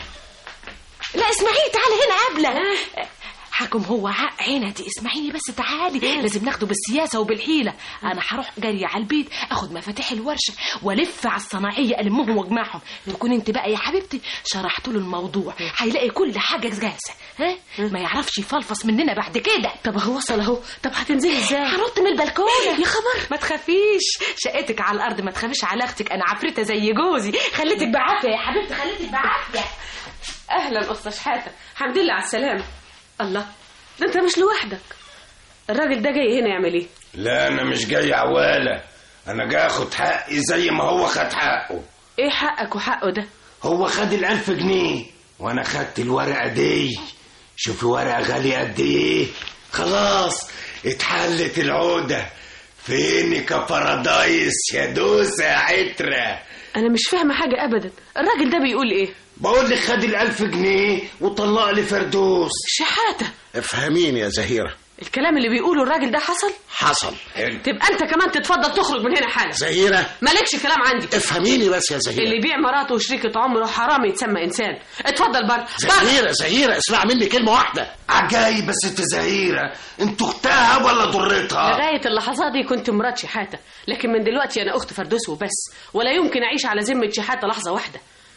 لا اسمعي تعالي هنا قبله حكم هو عق عينتي اسمعيني بس تعالي لازم ناخده بالسياسه وبالحيله انا هروح جري على البيت اخد مفاتيح الورشه والف على الصناعيه المهم واجمعهم تكون انت بقى يا حبيبتي شرحت له الموضوع هيلاقي كل حاجه جاهزه ها ما يعرفش يفلفص مننا بعد كده طب هو وصل اهو طب هتنزلي ازاي هنط من البلكونه يا خبر ما تخافيش شقتك على الارض ما تخافيش على اختك انا عفريته زي جوزي خليتك بعافيه يا حبيبتي خليتك بعافيه اهلا اسطى شحاته الحمد لله على السلامه الله ده انت مش لوحدك الراجل ده جاي هنا يعمل ايه لا انا مش جاي عوالة انا جاي اخد حقي زي ما هو خد حقه ايه حقك وحقه ده هو خد الألف جنيه وانا خدت الورقة دي شوفي ورقة غالية قد ايه خلاص اتحلت العودة فينك يا بارادايس يا دوسة يا عترة انا مش فاهمه حاجه ابدا الراجل ده بيقول ايه بقول لك خد الألف جنيه وطلق لي فردوس شحاته افهميني يا زهيرة الكلام اللي بيقوله الراجل ده حصل حصل تبقى انت كمان تتفضل تخرج من هنا حالا زهيرة مالكش كلام عندي افهميني بس يا زهيرة اللي يبيع مراته وشريكة عمره حرام يتسمى انسان اتفضل بره بره زهيرة زهيرة اسمع مني كلمة واحدة عجايب بس انت زهيرة انتوا اختها ولا ضرتها لغاية اللحظات دي كنت مرات شحاتة لكن من دلوقتي أنا أخت فردوس وبس ولا يمكن أعيش على ذمة شحاتة لحظة واحدة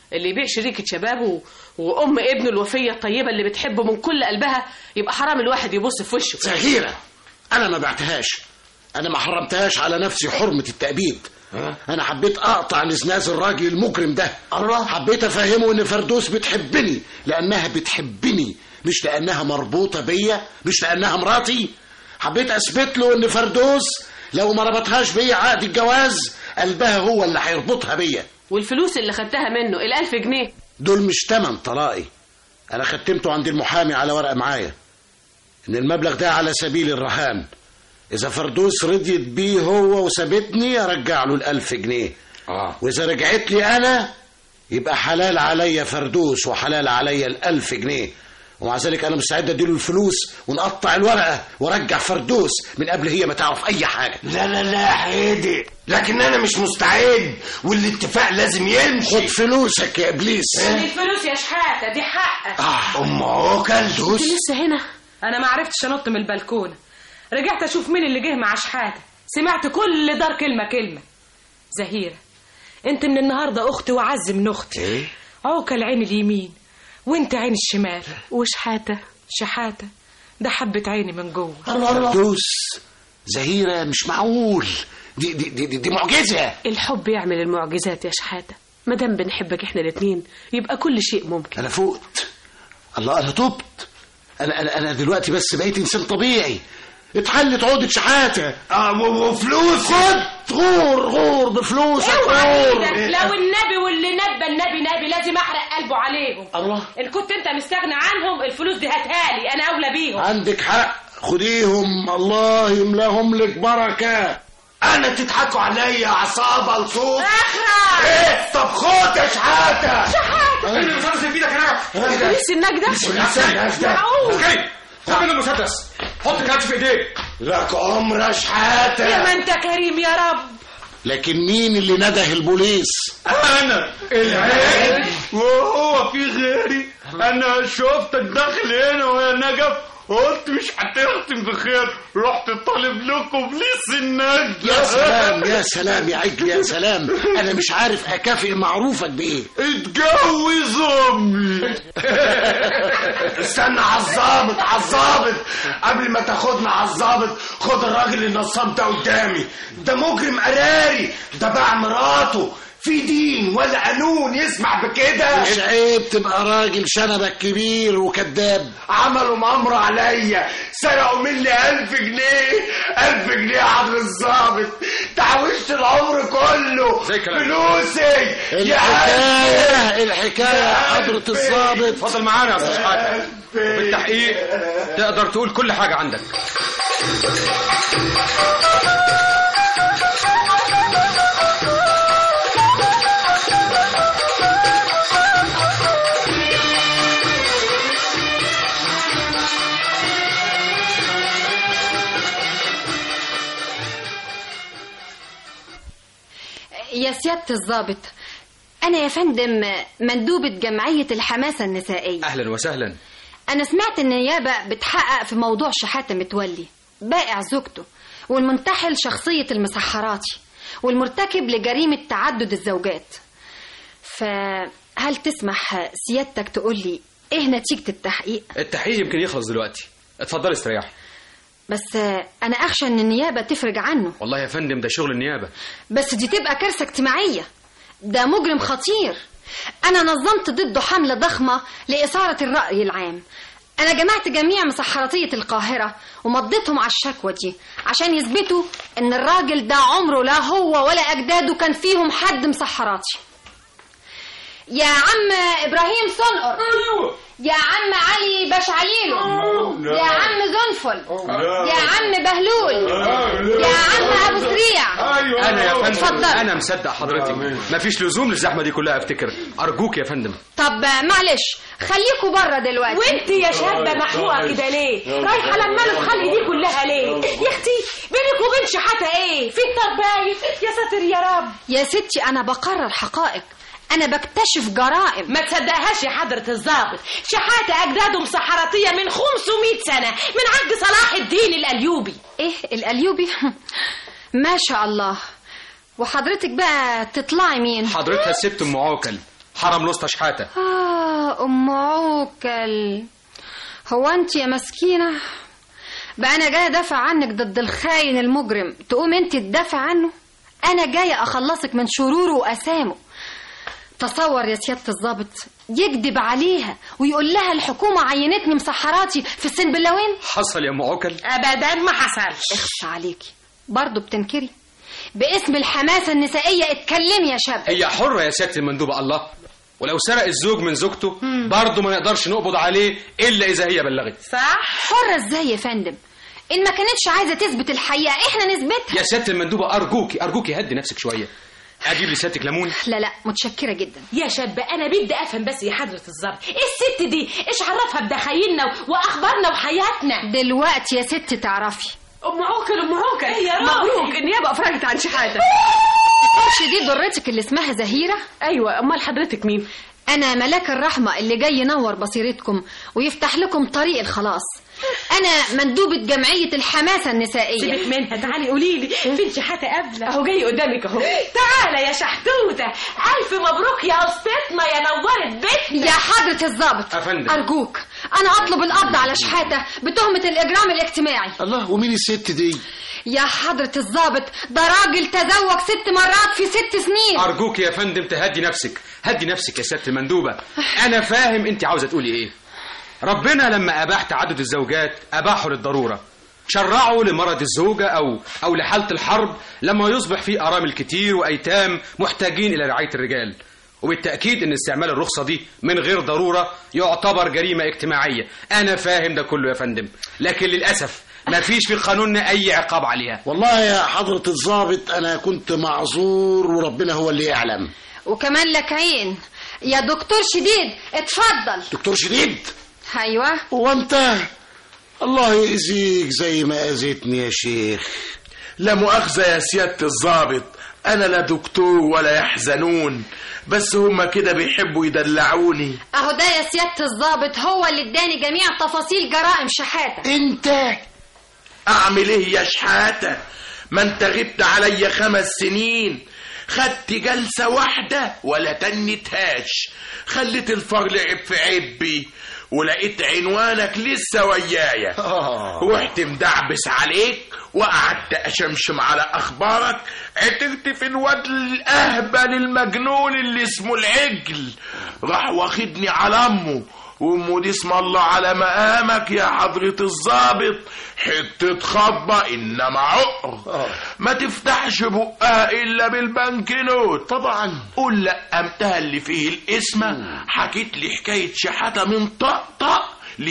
اللي يبيع شريكة شبابه وأم ابنه الوفية الطيبة اللي بتحبه من كل قلبها يبقى حرام الواحد يبص في وشه زهيرة أنا ما بعتهاش أنا ما حرمتهاش على نفسي حرمة التأبيد أنا حبيت أقطع نزناز الراجل المجرم ده الله حبيت أفهمه إن فردوس بتحبني لأنها بتحبني مش لأنها مربوطة بيا مش لأنها مراتي حبيت أثبت له إن فردوس لو ما ربطهاش بيا عقد الجواز قلبها هو اللي هيربطها بيا والفلوس اللي خدتها منه الألف جنيه دول مش تمن طلائي انا ختمته عند المحامي على ورقه معايا ان المبلغ ده على سبيل الرهان اذا فردوس رضيت بيه هو وسابتني ارجع له الالف جنيه اه واذا رجعت لي انا يبقى حلال عليا فردوس وحلال عليا الالف جنيه ومع ذلك انا مستعد اديله الفلوس ونقطع الورقه وارجع فردوس من قبل هي ما تعرف اي حاجه لا لا لا يا حيدي لكن انا مش مستعد والاتفاق لازم يمشي خد فلوسك يا ابليس دي الفلوس يا شحاتة دي حقك آه. ام عوكل دوس لسه هنا انا ما عرفتش انط من البلكونه رجعت اشوف مين اللي جه مع شحاته سمعت كل دار كلمه كلمه زهيره انت من النهارده اختي وعز من اختي ايه عوكل عين اليمين وانت عين الشمال وشحاتة شحاته ده حبه عيني من جوه فردوس زهيره مش معقول دي دي دي, دي, دي معجزه الحب يعمل المعجزات يا شحاتة ما دام بنحبك احنا الاتنين يبقى كل شيء ممكن انا فقت الله انا تبت انا انا انا دلوقتي بس بقيت انسان طبيعي اتحلت عقدة شحاتة اه و- وفلوس خد غور غور بفلوسك اوعى غور ايدك لو النبي واللي نبى النبي نبي لازم احرق قلبه عليهم الله ان كنت انت مستغني عنهم الفلوس دي هاتهالي انا اولى بيهم عندك حق خديهم الله يملاهم لك بركة انا تضحكوا عليا عصابه لصوت اخرى ايه طب خد يا شحاته المسدس في ايدك يا نجف بوليس النجدة عسكري خد منه المسدس حط كاتش في ايديك لك عمر يا شحاته يا ما انت كريم يا رب لكن مين اللي نده البوليس انا العيب وهو في غيري انا شفتك داخل هنا ويا نجف قلت مش هتختم بخير رحت طالب لكم بليس النجدة يا سلام يا سلام يا عجل يا سلام انا مش عارف اكافئ معروفك بايه اتجوز امي استنى عالظابط عالظابط قبل ما تاخدنا عالظابط خد الراجل النصاب ده قدامي ده مجرم قراري ده باع مراته في دين ولا قانون يسمح بكده مش عيب تبقى راجل شنبك كبير وكذاب عملوا مأمر عليا سرقوا مني ألف جنيه ألف جنيه يا عبد الظابط تعوشت العمر كله زي كلامك. فلوسي يا الحكاية الحكاية يا حضرة الظابط اتفضل معانا يا استاذ شحاته بالتحقيق تقدر تقول كل حاجه عندك يا سيادة الضابط أنا يا فندم مندوبة جمعية الحماسة النسائية اهلا وسهلا أنا سمعت إن النيابة بتحقق في موضوع شحاتة متولي بائع زوجته والمنتحل شخصية المسحراتي والمرتكب لجريمة تعدد الزوجات فهل تسمح سيادتك تقولي إيه نتيجة التحقيق؟ التحقيق يمكن يخلص دلوقتي اتفضلي استريحي بس أنا أخشى إن النيابة تفرج عنه والله يا فندم ده شغل النيابه بس دي تبقى كارثة اجتماعية ده مجرم خطير أنا نظمت ضده حملة ضخمة لإثارة الرأي العام أنا جمعت جميع مسحراتية القاهرة ومضيتهم على الشكوى دي عشان يثبتوا إن الراجل ده عمره لا هو ولا أجداده كان فيهم حد مسحراتي يا عم إبراهيم صنقر يا عم علي بشعيلو يا عم زنفل يا عم بهلول يا عم أبو سريع انا يا فندم اتفضل. انا مصدق حضرتك مفيش لزوم للزحمه دي كلها افتكر ارجوك يا فندم طب معلش خليكوا بره دلوقتي وانت يا شابه محروقه كده ليه رايحه لما له الخلق دي كلها ليه يا اختي بينك وبين شحاته ايه في الطبايب يا ساتر يا رب يا ستي انا بقرر حقائق انا بكتشف جرائم ما تصدقهاش يا حضرة الضابط شحاتة أجداده مسحراتية من 500 سنة من عهد صلاح الدين الأليوبي ايه الاليوبي ما شاء الله وحضرتك بقى تطلعي مين حضرتها الست ام عوكل حرم لوسطى شحاته آه أم عوكل هو أنت يا مسكينة بقى أنا جاية أدافع عنك ضد الخاين المجرم تقوم أنت تدافع عنه أنا جاية أخلصك من شروره وأسامه تصور يا سيادة الضابط يكذب عليها ويقول لها الحكومة عينتني مسحراتي في السنبلاوين حصل يا ام عوكل ابدا ما حصلش اخص عليكي برضه بتنكري باسم الحماسة النسائية اتكلمي يا شاب هي حرة يا سيادة المندوبة الله ولو سرق الزوج من زوجته برضه ما نقدرش نقبض عليه إلا إذا هي بلغت صح حرة ازاي يا فندم ان ما كانتش عايزة تثبت الحقيقة احنا نثبتها يا سيادة المندوبة أرجوكي أرجوكي هدي نفسك شوية أجيب لسيادتك ليمون لا لا متشكرة جدا يا شاب انا بدي افهم بس يا حضره الظابط ايه الست دي ايش عرفها بدخايلنا واخبارنا وحياتنا دلوقتي يا ست تعرفي ام عوكل ام عوكل يا روحي. مبروك النيابه افرجت عن شحاته مش دي ضرتك اللي اسمها زهيرة ايوه امال حضرتك مين انا ملاك الرحمة اللي جاي ينور بصيرتكم ويفتح لكم طريق الخلاص انا مندوبة جمعية الحماسة النسائية سيبك منها تعالي قولي لي فين شحاته قبله اهو جاي قدامك اهو تعالى يا شحتوته الف مبروك يا قصتنا يا نورت بيتنا يا حضرة الضابط أفندم. أرجوك أنا أطلب القبض على شحاتة بتهمة الإجرام الاجتماعي الله ومين الست دي يا حضرة الضابط ده راجل تزوج ست مرات في ست سنين أرجوك يا فندم تهدي نفسك هدي نفسك يا سيادة المندوبة أنا فاهم أنت عاوزة تقولي إيه ربنا لما أباح تعدد الزوجات أباحه للضرورة شرعوا لمرض الزوجة أو أو لحالة الحرب لما يصبح في أرامل كتير وأيتام محتاجين إلى رعاية الرجال وبالتأكيد أن استعمال الرخصة دي من غير ضرورة يعتبر جريمة اجتماعية أنا فاهم ده كله يا فندم لكن للأسف ما فيش في قانوننا أي عقاب عليها والله يا حضرة الضابط أنا كنت معذور وربنا هو اللي يعلم وكمان لك عين يا دكتور شديد اتفضل دكتور شديد أيوة هو أنت الله يأذيك زي ما أذيتني يا شيخ لا مؤاخذة يا سيادة الضابط أنا لا دكتور ولا يحزنون بس هما كده بيحبوا يدلعوني أهو ده يا سيادة الضابط هو اللي اداني جميع تفاصيل جرائم شحاتة أنت أعمل إيه يا شحاتة ما أنت غبت عليا خمس سنين خدت جلسة واحدة ولا تنتهاش خليت الفار لعب في عبي ولقيت عنوانك لسه ويايا رحت مدعبس عليك وقعدت اشمشم على اخبارك عترت في الواد الاهبل المجنون اللي اسمه العجل راح واخدني على امه وامه دي اسم الله على مقامك يا حضرة الظابط حتة خطبة انما عقر ما تفتحش بقها الا بالبنك نوت طبعا قول لقمتها اللي فيه الاسمة حكيت لي حكاية شحاتة من طقطق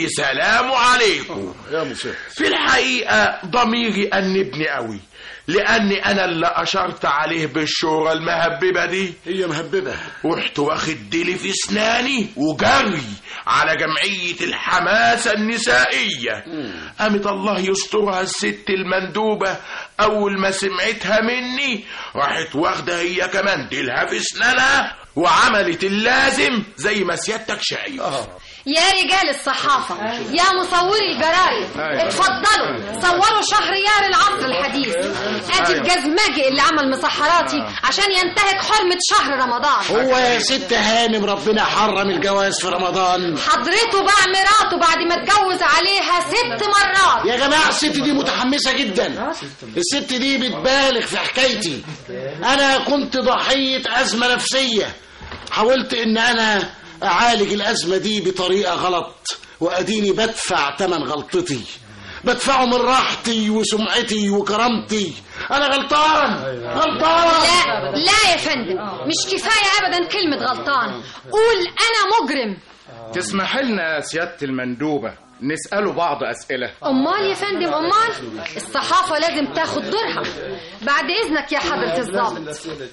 لسلام عليكم يا مسيح في الحقيقة ضميري أنبني قوي لأني أنا اللي أشرت عليه بالشورى المهببة دي هي مهببة ورحت واخد ديلي في اسناني وجري على جمعية الحماسة النسائية قامت الله يسترها الست المندوبة أول ما سمعتها مني راحت واخدة هي كمان ديلها في اسنانها وعملت اللازم زي ما سيادتك شايف يا رجال الصحافة يا مصوري الجرايد اتفضلوا صوروا شهريار العصر الحديث ادي الجزمجي اللي عمل مسحراتي عشان ينتهك حرمة شهر رمضان هو يا ست هانم ربنا حرم الجواز في رمضان حضرته باع مراته بعد ما اتجوز عليها ست مرات يا جماعة الست دي متحمسة جدا الست دي بتبالغ في حكايتي أنا كنت ضحية أزمة نفسية حاولت إن أنا أعالج الأزمة دي بطريقة غلط وأديني بدفع تمن غلطتي بدفعه من راحتي وسمعتي وكرامتي أنا غلطان غلطان لا لا يا فندم مش كفاية أبدا كلمة غلطان قول أنا مجرم تسمح لنا يا سيادة المندوبة نسأله بعض أسئلة أمال يا فندم أمال الصحافة لازم تاخد دورها بعد إذنك يا حضرة الضابط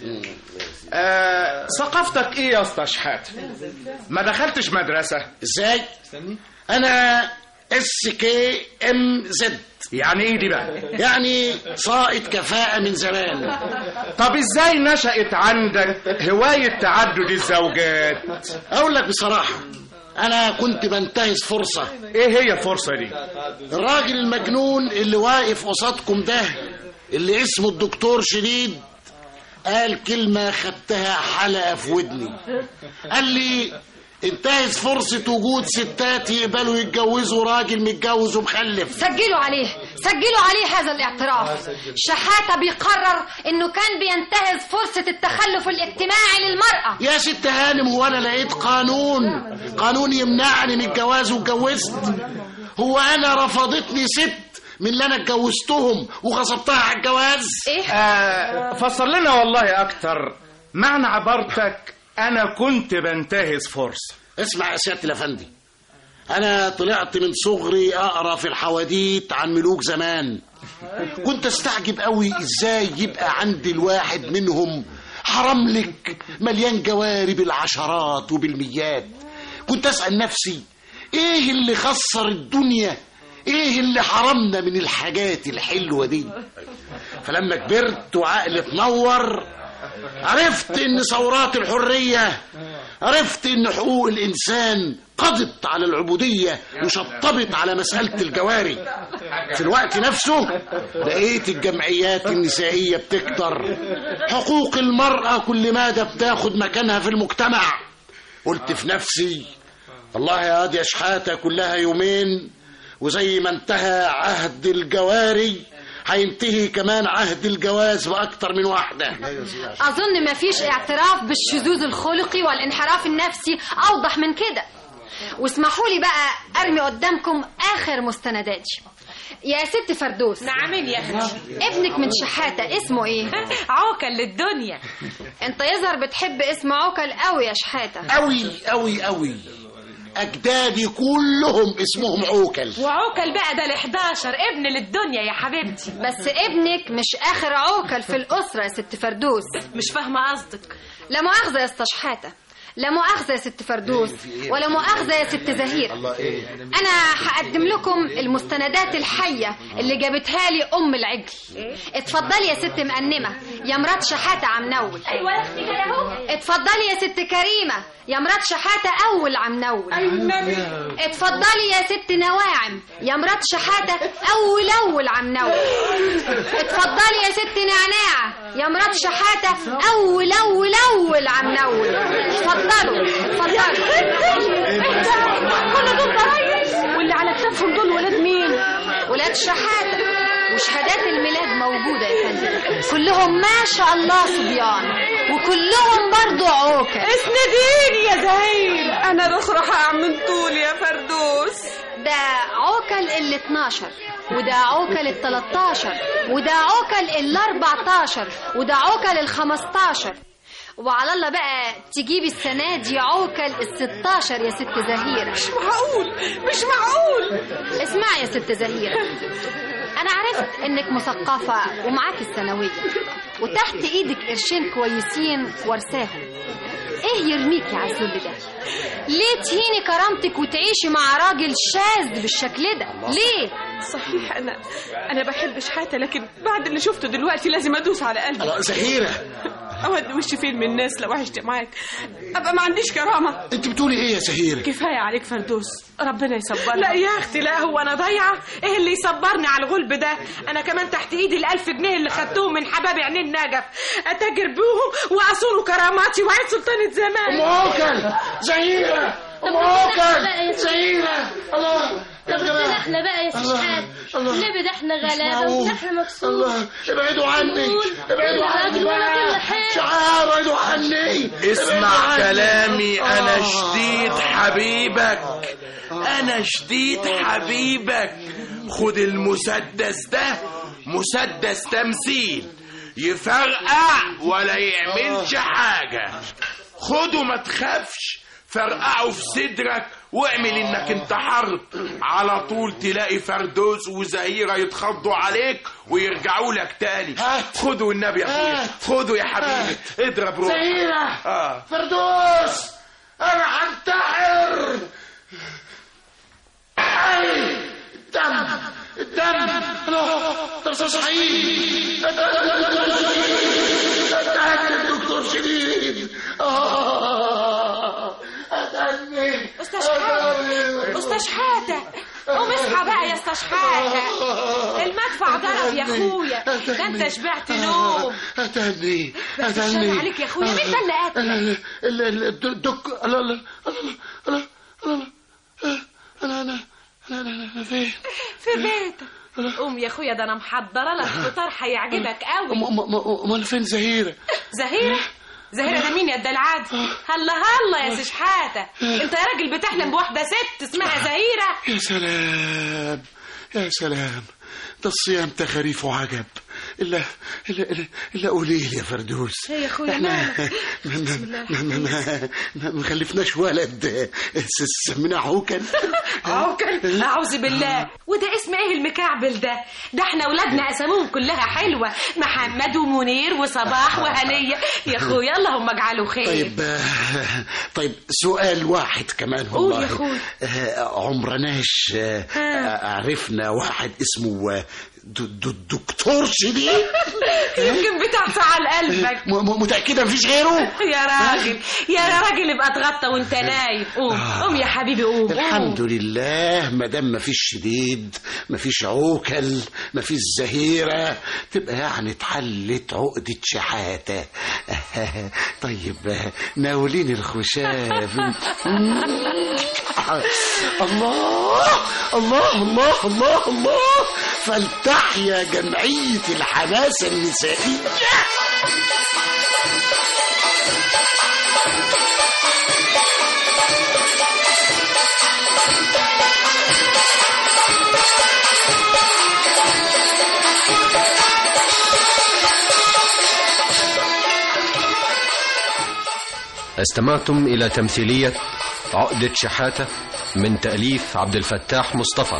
آه ثقافتك إيه يا أسطى شحات ما دخلتش مدرسة إزاي أنا اس كي ام زد يعني إيه دي بقى يعني سائط كفاءة من زمان طب إزاي نشأت عندك هواية تعدد الزوجات أقول لك بصراحة أنا كنت بنتهز فرصة إيه هي الفرصة دي الراجل المجنون اللي واقف قصادكم ده اللي اسمه الدكتور شديد قال كلمة خدتها حلقة في ودني قال لي انتهز فرصة وجود ستات يقبلوا يتجوزوا راجل متجوز ومخلف سجلوا عليه سجلوا عليه هذا الاعتراف شحاتة بيقرر انه كان بينتهز فرصة التخلف الاجتماعي للمرأة يا ست هانم هو انا لقيت قانون قانون يمنعني من الجواز واتجوزت هو انا رفضتني ست من اللي انا اتجوزتهم وغصبتها على الجواز ايه آه فصل لنا والله اكتر معنى عبارتك انا كنت بنتهز فرصه اسمع يا سياده الافندي انا طلعت من صغري اقرا في الحواديت عن ملوك زمان كنت استعجب قوي ازاي يبقى عندي الواحد منهم حرملك مليان جواري بالعشرات وبالميات كنت اسال نفسي ايه اللي خسر الدنيا ايه اللي حرمنا من الحاجات الحلوه دي فلما كبرت وعقلي اتنور عرفت ان ثورات الحريه عرفت ان حقوق الانسان قضت على العبوديه وشطبت على مساله الجواري في الوقت نفسه لقيت الجمعيات النسائيه بتكتر حقوق المراه كل ماده بتاخد مكانها في المجتمع قلت في نفسي والله يا واد يا شحاته كلها يومين وزي ما انتهى عهد الجواري هينتهي كمان عهد الجواز بأكتر من واحدة اظن مفيش اعتراف بالشذوذ الخلقي والانحراف النفسي اوضح من كده واسمحوا لي بقى ارمي قدامكم اخر مستنداتي يا ست فردوس نعمين يا اختي ابنك من شحاته اسمه ايه عوكل للدنيا انت يظهر بتحب اسم عوكل قوي يا شحاته قوي قوي قوي أجدادي كلهم اسمهم عوكل وعوكل بقى ده ال 11 ابن للدنيا يا حبيبتي بس ابنك مش اخر عوكل في الاسره يا ست فردوس مش فاهمه قصدك لا مؤاخذه يا اسطى شحاته لا مؤاخذة يا ست فردوس ولا مؤاخذة يا ست زهيرة أنا هقدم لكم المستندات الحية اللي جابتها لي أم العجل اتفضلي يا ست مقنمة يا مرات شحاتة عم نول أيوة يا أختي كده أهو اتفضلي يا ست كريمة يا مرات شحاتة أول عم نول أيوة النبي اتفضلي يا ست نواعم يا مرات شحاتة أول أول عم نول اتفضلي يا ست نعناعة يا مرات شحاتة أول أول أول عم نول اتفضلوا اتفضلوا كل دول ضرايب واللي على كتافهم دول ولاد مين؟ ولاد شحاتة وشهادات الميلاد موجودة يا فندم كلهم ما شاء الله صبيان وكلهم برضو عوكل اسنديني يا زهير انا رخرة من طول يا فردوس ده عوكل ال 12 وده عوكل ال 13 وده عوكل ال 14 وده عوكل ال 15 وعلى الله بقى تجيبي السنة دي عوكل ال 16 يا ست زهيرة مش معقول مش معقول اسمعي يا ست زهيرة أنا عرفت إنك مثقفة ومعاك الثانوية وتحت إيدك قرشين كويسين ورثاهم إيه يرميكي على الذل ده؟ ليه تهيني كرامتك وتعيشي مع راجل شاذ بالشكل ده؟ ليه؟ صحيح انا انا بحب شحاته لكن بعد اللي شفته دلوقتي لازم ادوس على قلبي زهيرة اود وشي فين من الناس لو عشت معاك ابقى ما عنديش كرامه انت بتقولي ايه يا زهيرة كفايه عليك فردوس ربنا يصبرك لا يا اختي لا هو انا ضايعه ايه اللي يصبرني على الغلب ده انا كمان تحت ايدي الالف جنيه اللي خدتهم من حباب عينين نجف اتاجر بيهم واصون كراماتي وعيد سلطانه ام زمان عوكل زهيرة ام عوكل زهيرة الله طب ده احنا بقى يا شحات النبي ده احنا غلابه وده احنا مكسور الله ابعدوا عني ابعدوا عني بقى شعار ابعدوا عني اسمع كلامي انا شديد حبيبك انا شديد حبيبك خد المسدس ده مسدس تمثيل يفرقع ولا يعملش حاجة خده ما تخافش فرقعه في صدرك واعمل انك انتحرت على طول تلاقي فردوس وزهيرة يتخضوا عليك ويرجعوا لك تاني هات. خدوا النبي يا اخويا هات. خدوا يا حبيبي اضرب روح زهيرة اه فردوس انا هنتحر أي، الدم الدم لا ترصاص حقيقي اتأكد دكتور شديد آه، أتأكد استاذ شحاته استاذ شحاته قوم اصحى بقى يا استشحاتة المدفع ضرب يا اخويا ده انت شبعت نوم أتهني بس أتهني الشر عليك يا اخويا مين ده اللي قتلك ال- ال- ال- الدك لا لا لا لا لا لا لا لا لا فين في بيتك قوم يا اخويا ده انا محضره لك فطار هيعجبك قوي امال فين زهيرة زهيرة زهيرة ده مين يا الدلعاد هلا هلا يا سشحاتة انت يا راجل بتحلم بواحدة ست اسمها زهيرة يا سلام يا سلام ده الصيام تخاريف وعجب إلا إلا إلا, إلا قولي لي يا فردوس إيه يا أخويا إحنا مالك؟ ما بسم الله ما ما ما ما ما خلفناش ولد سميناه عوكل عوكل اعوذ بالله وده اسم ايه المكعبل ده ده احنا ولادنا اساميهم كلها حلوه محمد ومنير وصباح وهنيه يا اخويا اللهم اجعله خير طيب آه، طيب سؤال واحد كمان قول يا والله أخوي. آه، عمرناش آه، آه، عرفنا واحد اسمه آه، د- د- دكتور شديد يمكن بتاع فعل قلبك م- م- متأكدة مفيش غيره؟ يا راجل يا راجل ابقى اتغطى وانت نايم قوم قوم يا حبيبي قوم قوم. الحمد لله ما دام مفيش شديد مفيش عوكل مفيش زهيرة تبقى يعني اتحلت عقدة شحاتة طيب ناوليني الخشاف الله الله الله الله الله فلتحيا جمعية الحماسة النسائية استمعتم إلى تمثيلية عقدة شحاتة من تأليف عبد الفتاح مصطفى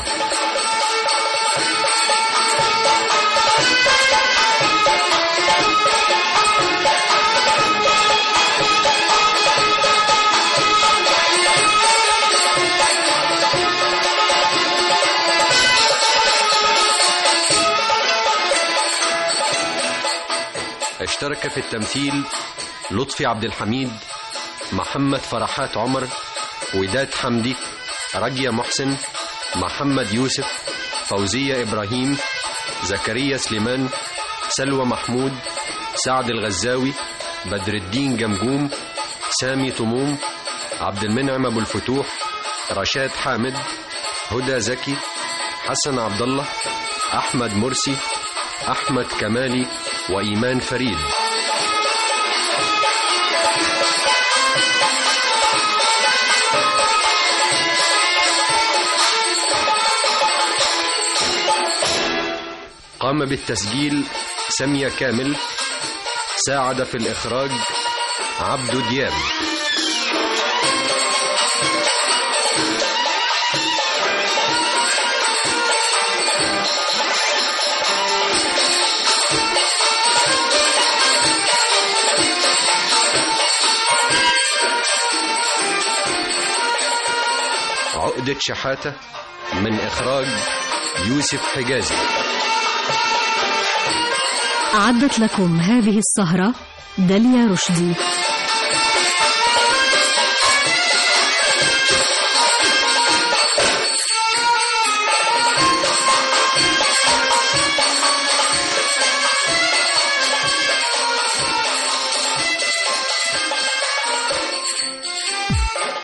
اشترك في التمثيل لطفي عبد الحميد محمد فرحات عمر وداد حمدي رجية محسن محمد يوسف فوزية إبراهيم زكريا سليمان سلوى محمود سعد الغزاوي بدر الدين جمجوم سامي طموم عبد المنعم أبو الفتوح رشاد حامد هدى زكي حسن عبد الله أحمد مرسي أحمد كمالي وإيمان فريد قام بالتسجيل سمية كامل ساعد في الإخراج عبد دياب عقدة شحاتة من إخراج يوسف حجازي أعدت لكم هذه السهرة داليا رشدي